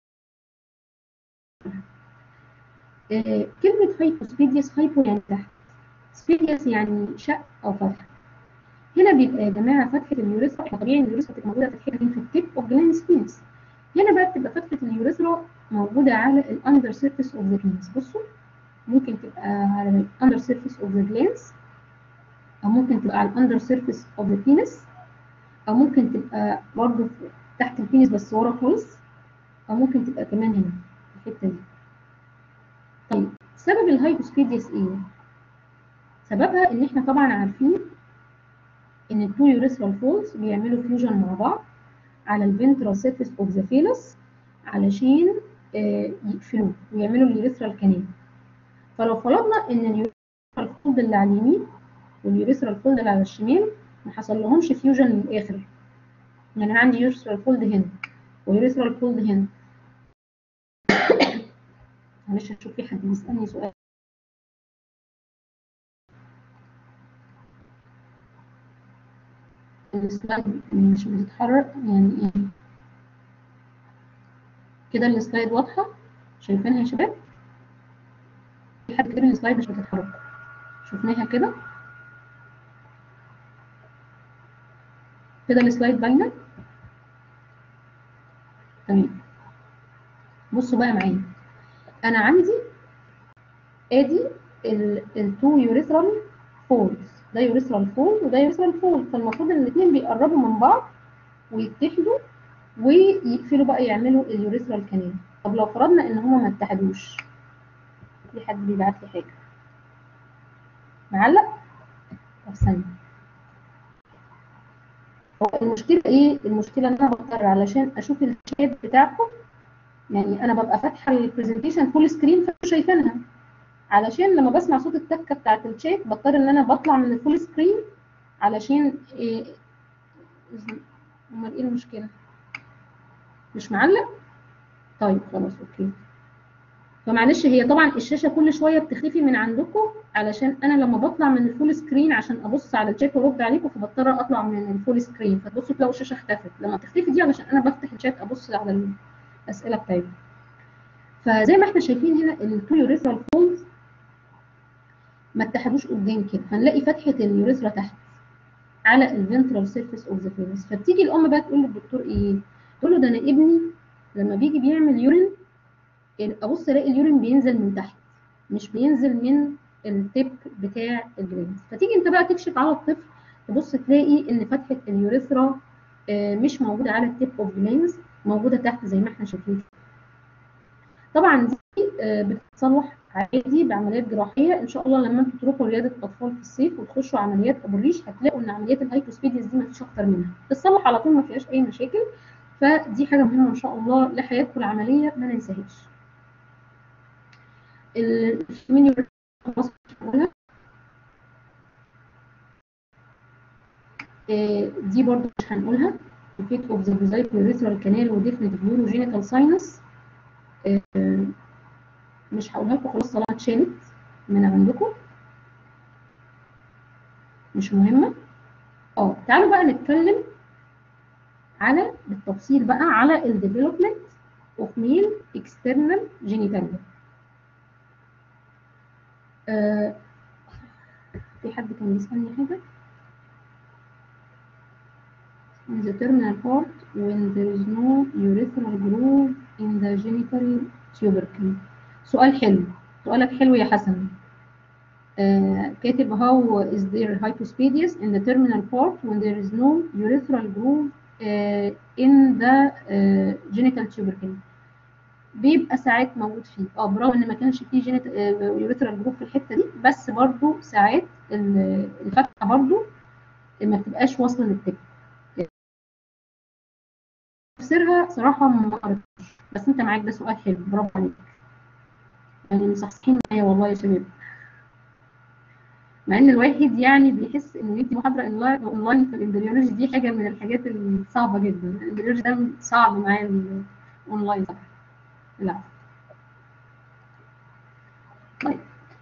آه كلمه هايبوسبيديوس هايبو يعني تحت سبيديوس يعني شق او فتح هنا بيبقى يا جماعه فتحه اليوريثرا احنا طبيعي اليوريثرا بتبقى موجوده فتحتها في التيب اوف جلاند سبينس هنا بقى بتبقى فتحه اليوريثرا موجوده على الاندر سيرفيس اوف ذا جلاندز بصوا ممكن تبقى على الاندر سيرفيس اوف ذا جلاندز او ممكن تبقى على الاندر سيرفيس اوف ذا بينس او ممكن تبقى برضه تحت البينس بس ورا خالص او ممكن تبقى كمان هنا في الحته دي طيب سبب الهايبوسبيديس ايه سببها ان احنا طبعا عارفين ان التو يوريثرال فولز بيعملوا فيوجن مع بعض على الفنترال سيرفيس اوف ذا فيلس علشان آه يقفلوه ويعملوا اليوريثرال كانال فلو فرضنا ان اليوريثرال فولد اللي على اليمين واليوريثرال فولد اللي على الشمال ما حصل لهمش فيوجن للاخر يعني انا عندي يوريثرال فولد هنا ويوريثرال فولد هنا معلش هشوف في حد بيسالني سؤال السلايد مش بتتحرك يعني ايه كده السلايد واضحه شايفينها يا شباب في حد كده السلايد مش بتتحرك شفناها كده كده السلايد باينه تمام بصوا بقى معايا انا عندي ادي التو يوريثرال فولز ده يوريثرال فول وده يوريثرال فول فالمفروض ان الاثنين بيقربوا من بعض ويتحدوا ويقفلوا بقى يعملوا اليوريثرال كانال طب لو فرضنا ان هما ما اتحدوش في حد بيبعت لي حاجه معلق طب ثانيه هو المشكله ايه المشكله ان انا بضطر علشان اشوف الشات بتاعكم يعني انا ببقى فاتحه البرزنتيشن فول سكرين فانتوا شايفينها علشان لما بسمع صوت التكه بتاعت الشات بضطر ان انا بطلع من الفول سكرين علشان ايه امال ايه المشكله مش معلق طيب خلاص اوكي فمعلش هي طبعا الشاشه كل شويه بتختفي من عندكم علشان انا لما بطلع من الفول سكرين عشان ابص على الشات وارد عليكم فبضطر اطلع من الفول سكرين فتبصوا تلاقوا الشاشه اختفت لما تختفي دي علشان انا بفتح الشات ابص على الاسئله بتاعتكم فزي ما احنا شايفين هنا التو يوريثرال فولز ما اتحدوش قدام كده فنلاقي فتحه اليوريثرا تحت على الفنترال سيرفيس اوف ذا فيروس فتيجي الام بقى تقول للدكتور ايه تقول له ده انا ابني لما بيجي بيعمل يورين ابص الاقي اليورين بينزل من تحت مش بينزل من التيب بتاع الجلاند فتيجي انت بقى تكشف على الطفل تبص تلاقي ان فتحه اليوريثرا مش موجوده على التيب اوف جلاندز موجوده تحت زي ما احنا شايفين طبعا دي بتتصلح عادي بعمليات جراحيه ان شاء الله لما انتوا تروحوا رياده اطفال في الصيف وتخشوا عمليات ابو الريش هتلاقوا ان عمليات الهايبوسبيديس دي ما فيش اكتر منها تتصلح على طول ما فيهاش اي مشاكل فدي حاجه مهمه ان شاء الله لحياتكم العمليه ما ننساهاش المنيو آه دي برضو مش هنقولها effect of the desired urethral canal و definitive urogenital sinus آه مش هقولها لكم خلاص طالما اتشالت من عندكم مش مهمه اه تعالوا بقى نتكلم على بالتفصيل بقى على الديفلوبمنت اوف ميل اكسترنال جينيتاليا آه في حد كان بيسألني حاجة in the terminal part when there is no urethral groove in the genital tubercle سؤال حلو سؤالك حلو يا حسن آه كاتب how is there hypospadias in the terminal part when there is no urethral groove uh, in the uh, genital tubercle بيبقى ساعات موجود فيه اه برغم ان ما كانش فيه جينيت يوريثرال جروب في الحته دي بس برضو ساعات الفتحه برضو ما بتبقاش واصله للتب تفسيرها صراحه ما قريتش بس انت معاك ده سؤال حلو برافو عليك يعني مصحصحين معايا والله يا شباب مع ان الواحد يعني بيحس انه يدي محاضره اونلاين في الامبريولوجي دي حاجه من الحاجات الصعبه جدا الامبريولوجي ده صعب معايا الاونلاين صح لا طيب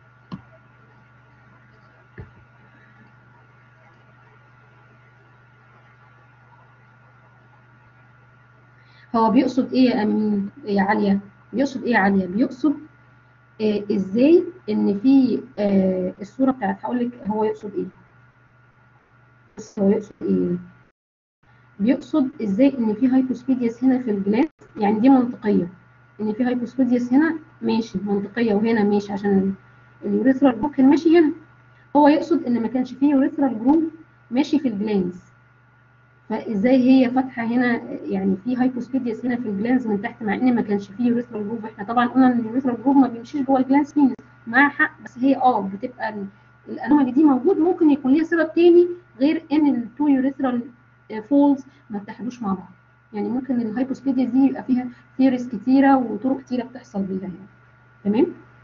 هو بيقصد ايه يا امين يا عليا بيقصد ايه يا عليا بيقصد آه ازاي ان في آه الصوره بتاعت هقول لك هو يقصد ايه بص هو يقصد ايه بيقصد ازاي ان في هايبوسبيدياس هنا في الجلاند يعني دي منطقيه ان في هايبوسبيدياس هنا ماشي منطقيه وهنا ماشي عشان اليوريثرال جروب كان ماشي هنا هو يقصد ان ما كانش فيه يوريثرال جروب ماشي في الجلانز فازاي هي فاتحه هنا يعني في هايبوسبيدياس هنا في الجلانز من تحت مع ان ما كانش فيه يوريثرال جروب احنا طبعا قلنا ان اليوريثرال جروب ما بيمشيش جوه الجلانز فينس معاها حق بس هي اه بتبقى الانومالي دي موجود ممكن يكون ليها سبب تاني غير ان التو يوريثرال فولز ما اتحدوش مع بعض يعني ممكن الهايبوسبيديا دي يبقى فيها ثيوريز كتيره وطرق كتيره بتحصل بيها يعني تمام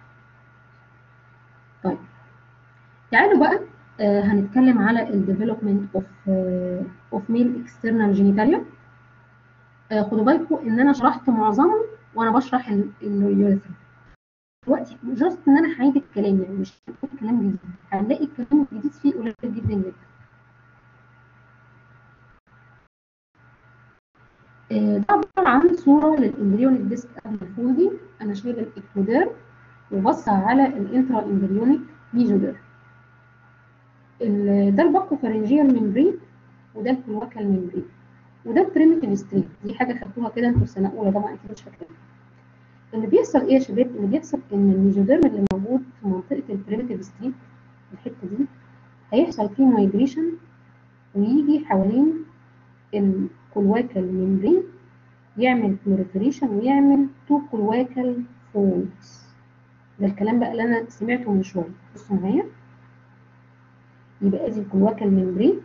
طيب تعالوا بقى آه هنتكلم على الديفلوبمنت اوف اوف ميل اكسترنال جينيتاليا خدوا بالكم ان انا شرحت معظمه وانا بشرح اليوريثرا دلوقتي جاست ان انا هعيد الكلام يعني مش هقول كلام جديد هنلاقي الكلام الجديد فيه قليل جدا جدا ده عباره عن صوره للامبريونيك ديسك قبل الفولدنج انا شايله الاكتودير وبص على الانترا امبريونيك ميزودير ده الباكوفارنجيال ميمبرين وده الكلوكال ميمبرين وده البريمتيف ستريت دي حاجه خدتوها كده انتوا في سنه اولى طبعا اكيد مش فاكرينها اللي بيحصل ايه يا شباب اللي بيحصل ان الميزوديرم اللي موجود في منطقه البريمتيف ستريت الحته دي هيحصل فيه مايجريشن ويجي حوالين الكلواكال ميمبرين يعمل بلوريفريشن ويعمل تو كلواكال فولدز ده الكلام بقى اللي انا سمعته من شويه بصوا معايا يبقى ادي الكلواكال ميمبرين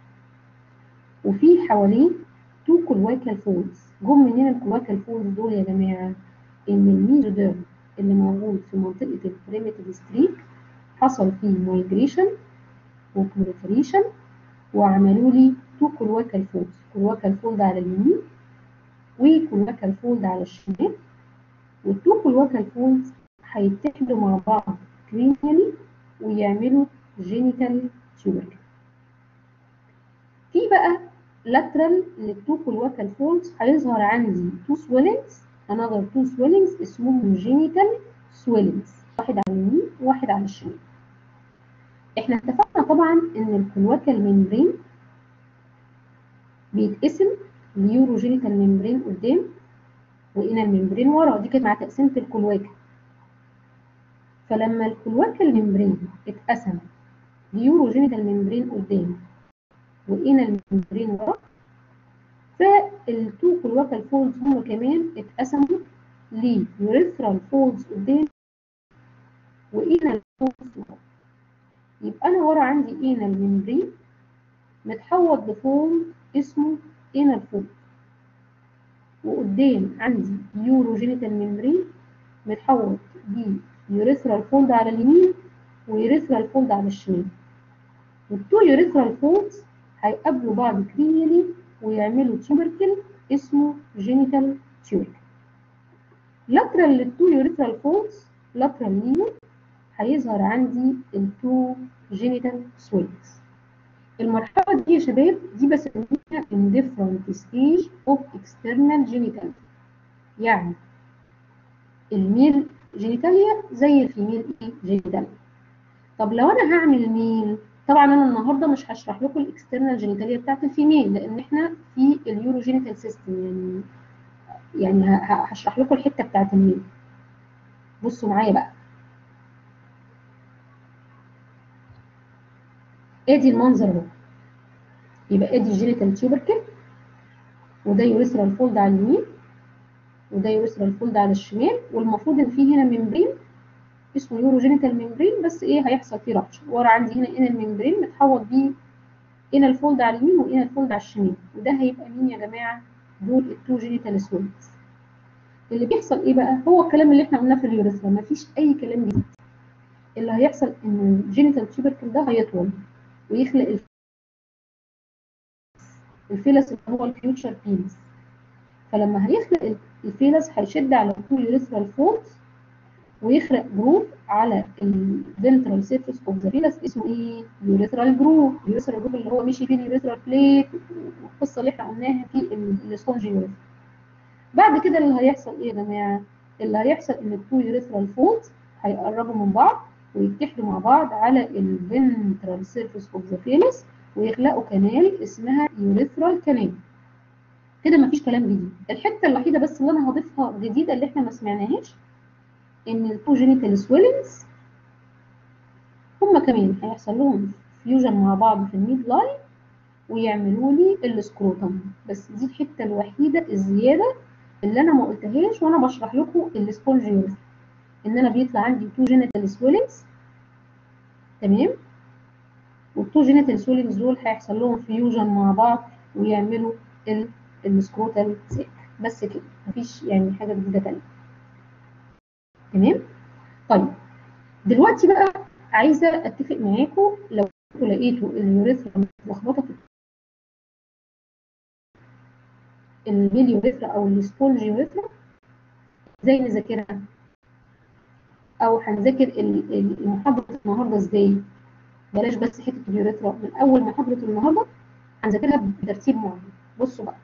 وفي حواليه تو كلواكال فولدز جم منين الكلواكال فولدز دول يا جماعه ان الميزوديرم اللي موجود في منطقه البريمتيف ستريك حصل فيه مايجريشن وبلوريفريشن وعملوا لي تو كلواكال فولدز كلواكال فولد على اليمين وكلواكال فولد على الشمال والتو كلواكال فولدز هيتحدوا مع بعض كرينيالي ويعملوا جينيتال تيوبركل في بقى لاترال للتو كلواكال فولدز هيظهر عندي تو سويلنجز another two swellings اسمهم جينيتال swellings واحد على اليمين وواحد على الشمال احنا اتفقنا طبعا ان الكلواكال ميمبرين بيتقسم ليوروجينيتال ميمبرين قدام وإنال ميمبرين ورا دي كانت مع تقسيمة الكلواكا فلما الكلواكال ميمبرين اتقسم ليوروجينيتال ميمبرين قدام وإنال ميمبرين ورا فالتو كلواكال فولدز هم كمان اتقسموا ليوريثرال فولدز قدام وإنال فولدز ورا يبقى أنا ورا عندي إنال ميمبرين متحوط بفولد اسمه انال فولد وقدام عندي يوروجينيتال ميمبرين متحوط بيوريثرال فولد على اليمين ويوريثرال فولد على الشمال والتو يوريثرال فولدز هيقابلوا بعض كريلي ويعملوا تيوبركل اسمه جينيتال تيوبركل لاترال للتو يوريثرال فولز لاترال ليهم هيظهر عندي التو جينيتال سويلز المرحلة دي يا شباب دي بسميها in different stage of external genital يعني الميل جينيتاليا زي الفيميل ايه جينيتاليا طب لو انا هعمل ميل طبعا انا النهارده مش هشرح لكم الاكسترنال جينيتاليا بتاعت الفيميل لان احنا في اليورو جينيتال سيستم يعني يعني هشرح لكم الحته بتاعت الميل بصوا معايا بقى ادي المنظر اهو يبقى ادي الجينيتال تيوبركل وده يوريثرال فولد على اليمين وده يوريثرال فولد على الشمال والمفروض ان في هنا ممبرين اسمه يورو جينيتال ممبرين بس ايه هيحصل فيه رابشر ورا عندي هنا ان الممبرين متحوط بيه هنا الفولد على اليمين وهنا الفولد على الشمال وده هيبقى مين يا جماعه دول التو جينيتال سويلز اللي بيحصل ايه بقى هو الكلام اللي احنا قلناه في اليوريثرا مفيش اي كلام جديد اللي هيحصل ان الجينيتال تيوبركل ده هيطول ويخلق الفيلس اللي هو الفيوتشر بينس فلما هيخلق الفيلس هيشد على التو يوريثرال فولدز ويخلق جروف على الفنترال سيرفيس اوف ذا فيلس اسمه ايه؟ يوريثرال جروف، اليوريثرال جروف اللي هو مشي فيه اليوريثرال بليت والقصه اللي احنا قلناها في السبونج يوريثرا. بعد كده اللي هيحصل ايه يا جماعه؟ اللي هيحصل ان التو يوريثرال فولدز هيقربوا من بعض ويتحدوا مع بعض على الفنترال سيرفيس اوف ذا فيلس ويخلقوا كانال اسمها يوريثرال كانال. كده مفيش كلام جديد، الحته الوحيده بس اللي انا هضيفها جديده اللي احنا ما سمعناهاش ان التو جينيتال سويلنجز هما كمان هيحصل لهم فيوجن مع بعض في الميد لاين ويعملوا لي السكروتم بس دي الحته الوحيده الزياده اللي انا ما قلتهاش وانا بشرح لكم السبونج يوريث ان انا بيطلع عندي تو جينيتال سويلنجز تمام والتو جينيتال سويلنجز دول هيحصل لهم فيوجن مع بعض ويعملوا السكروتال سيك بس كده مفيش يعني حاجه جديده تانيه تمام طيب دلوقتي بقى عايزه اتفق معاكم لو انتوا لقيتوا اليوريثرا متلخبطه في الميل يوريثرا او السبونج يوريثرا ازاي نذاكرها او هنذاكر المحاضره النهارده ازاي بلاش بس حته اليوريثرا من اول محاضره النهارده هنذاكرها بترتيب معين بصوا بقى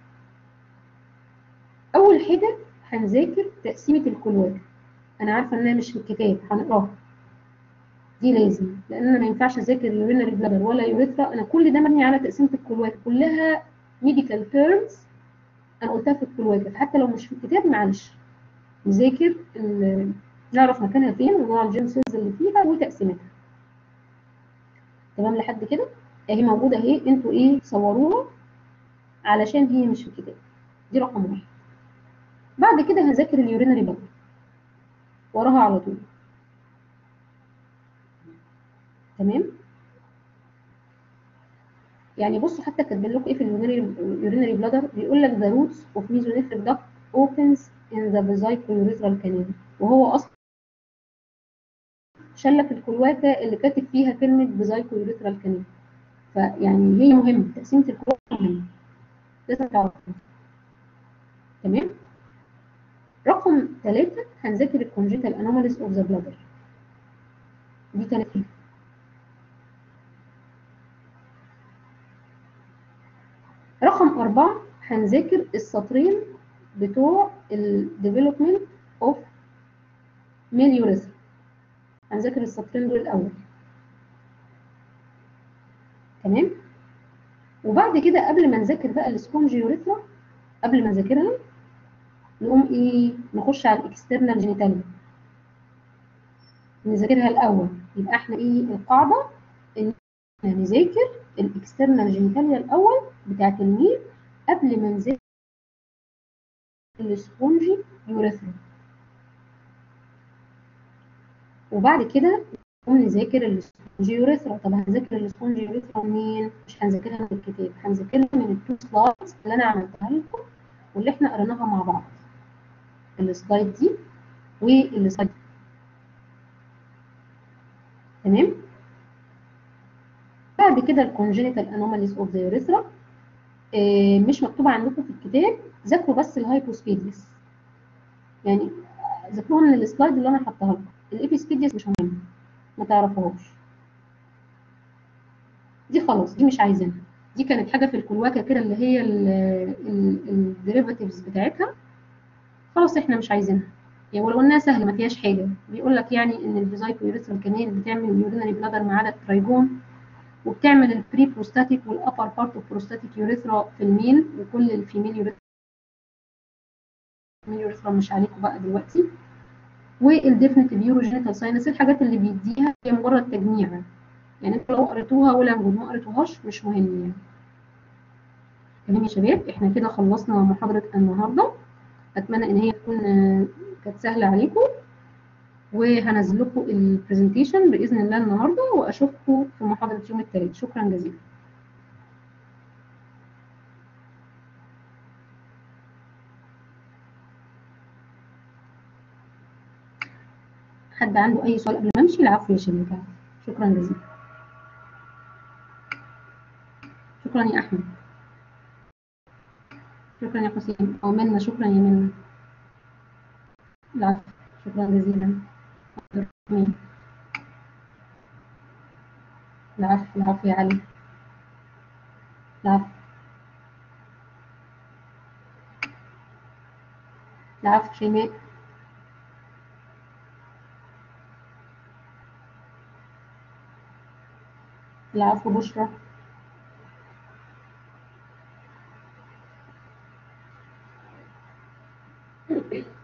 اول حاجه هنذاكر تقسيمه الكلوات انا عارفه انها مش في الكتاب هنقراها دي لازم لان انا ما ينفعش اذاكر يورينري بلادر ولا يوريثرا انا كل ده مبني على تقسيمه الكلوات كلها ميديكال تيرمز انا قلتها في الكلوات حتى لو مش في الكتاب معلش نذاكر نعرف مكانها فين ونوع الجيم سيلز اللي فيها وتقسيمتها تمام لحد كده اهي موجوده اهي انتوا ايه صوروها علشان هي مش في الكتاب دي رقم واحد بعد كده هذاكر اليورينري بلادر وراها على طول تمام يعني بصوا حتى كاتبين لكم ايه في اليورينري بلادر بيقول لك the roots of mesonephric duct opens in the vesicourethral canal وهو اصلا شله في الكلواكه اللي كاتب فيها كلمه vesicourethral canal فيعني هي مهمه تقسيمه الكلواكه مهمه لازم تعرفها تمام رقم ثلاثة هنذاكر الكونجنتال انوماليز اوف ذا بلادر دي تالت حاجة رقم أربعة هنذاكر السطرين بتوع الديفلوبمنت اوف ميل يوريثرا هنذاكر السطرين دول الأول تمام وبعد كده قبل ما نذاكر بقى السبونج يوريثرا قبل ما نذاكرها نقوم ايه نخش على الاكسترنال جينيتاليا نذاكرها الاول يبقى احنا ايه القاعده ان احنا نذاكر الاكسترنال جينيتاليا الاول بتاعه الميل قبل ما نذاكر السبونجي يوريثرا وبعد كده نقوم نذاكر السبونجي يوريثرا طب هنذاكر السبونجي يوريثرا منين مش هنذاكرها من الكتاب هنذاكرها من التو سلايدز اللي انا عملتها لكم واللي احنا قريناها مع بعض السلايد دي والسلايد دي تمام بعد كده الكونجينيتال انوماليز اوف ذا يوريثرا مش مكتوبه عندكم في الكتاب ذاكروا بس الهايبوسبيديس يعني ذاكروها من السلايد اللي انا حاطاها لكم الابيسبيديس مش مهم ما تعرفوهاش دي خلاص دي مش عايزينها دي كانت حاجه في الكلواكه كده اللي هي الديريفاتيفز بتاعتها خلاص احنا مش عايزينها يعني ولو انها سهله ما فيهاش حاجه بيقول لك يعني ان الفيزايكو يوريثرال كانال بتعمل اليورينري بلادر ما عدا الترايجون وبتعمل البري بروستاتيك والابر بارت اوف بروستاتيك يوريثرا في الميل وكل الفيميل يوريثرا يوريثرا مش عليكم بقى دلوقتي والديفنتيف يوروجينيتال ساينس الحاجات اللي بيديها هي مجرد تجميع يعني انتوا لو قريتوها ولا ما قريتوهاش مش مهم يعني تمام يا شباب احنا كده خلصنا محاضرة النهاردة اتمنى ان هي تكون كانت سهلة عليكم وهنزل لكم البرزنتيشن باذن الله النهارده واشوفكم في محاضرة يوم الثلاث شكرا جزيلا حد عنده اي سؤال قبل ما امشي العفو يا شباب شكرا جزيلا شكرا يا احمد شكرا يا حسين او منى شكرا يا منى العفو شكرا جزيلا العفو العفو يا علي العفو العفو شيماء العفو بشرى Thank you.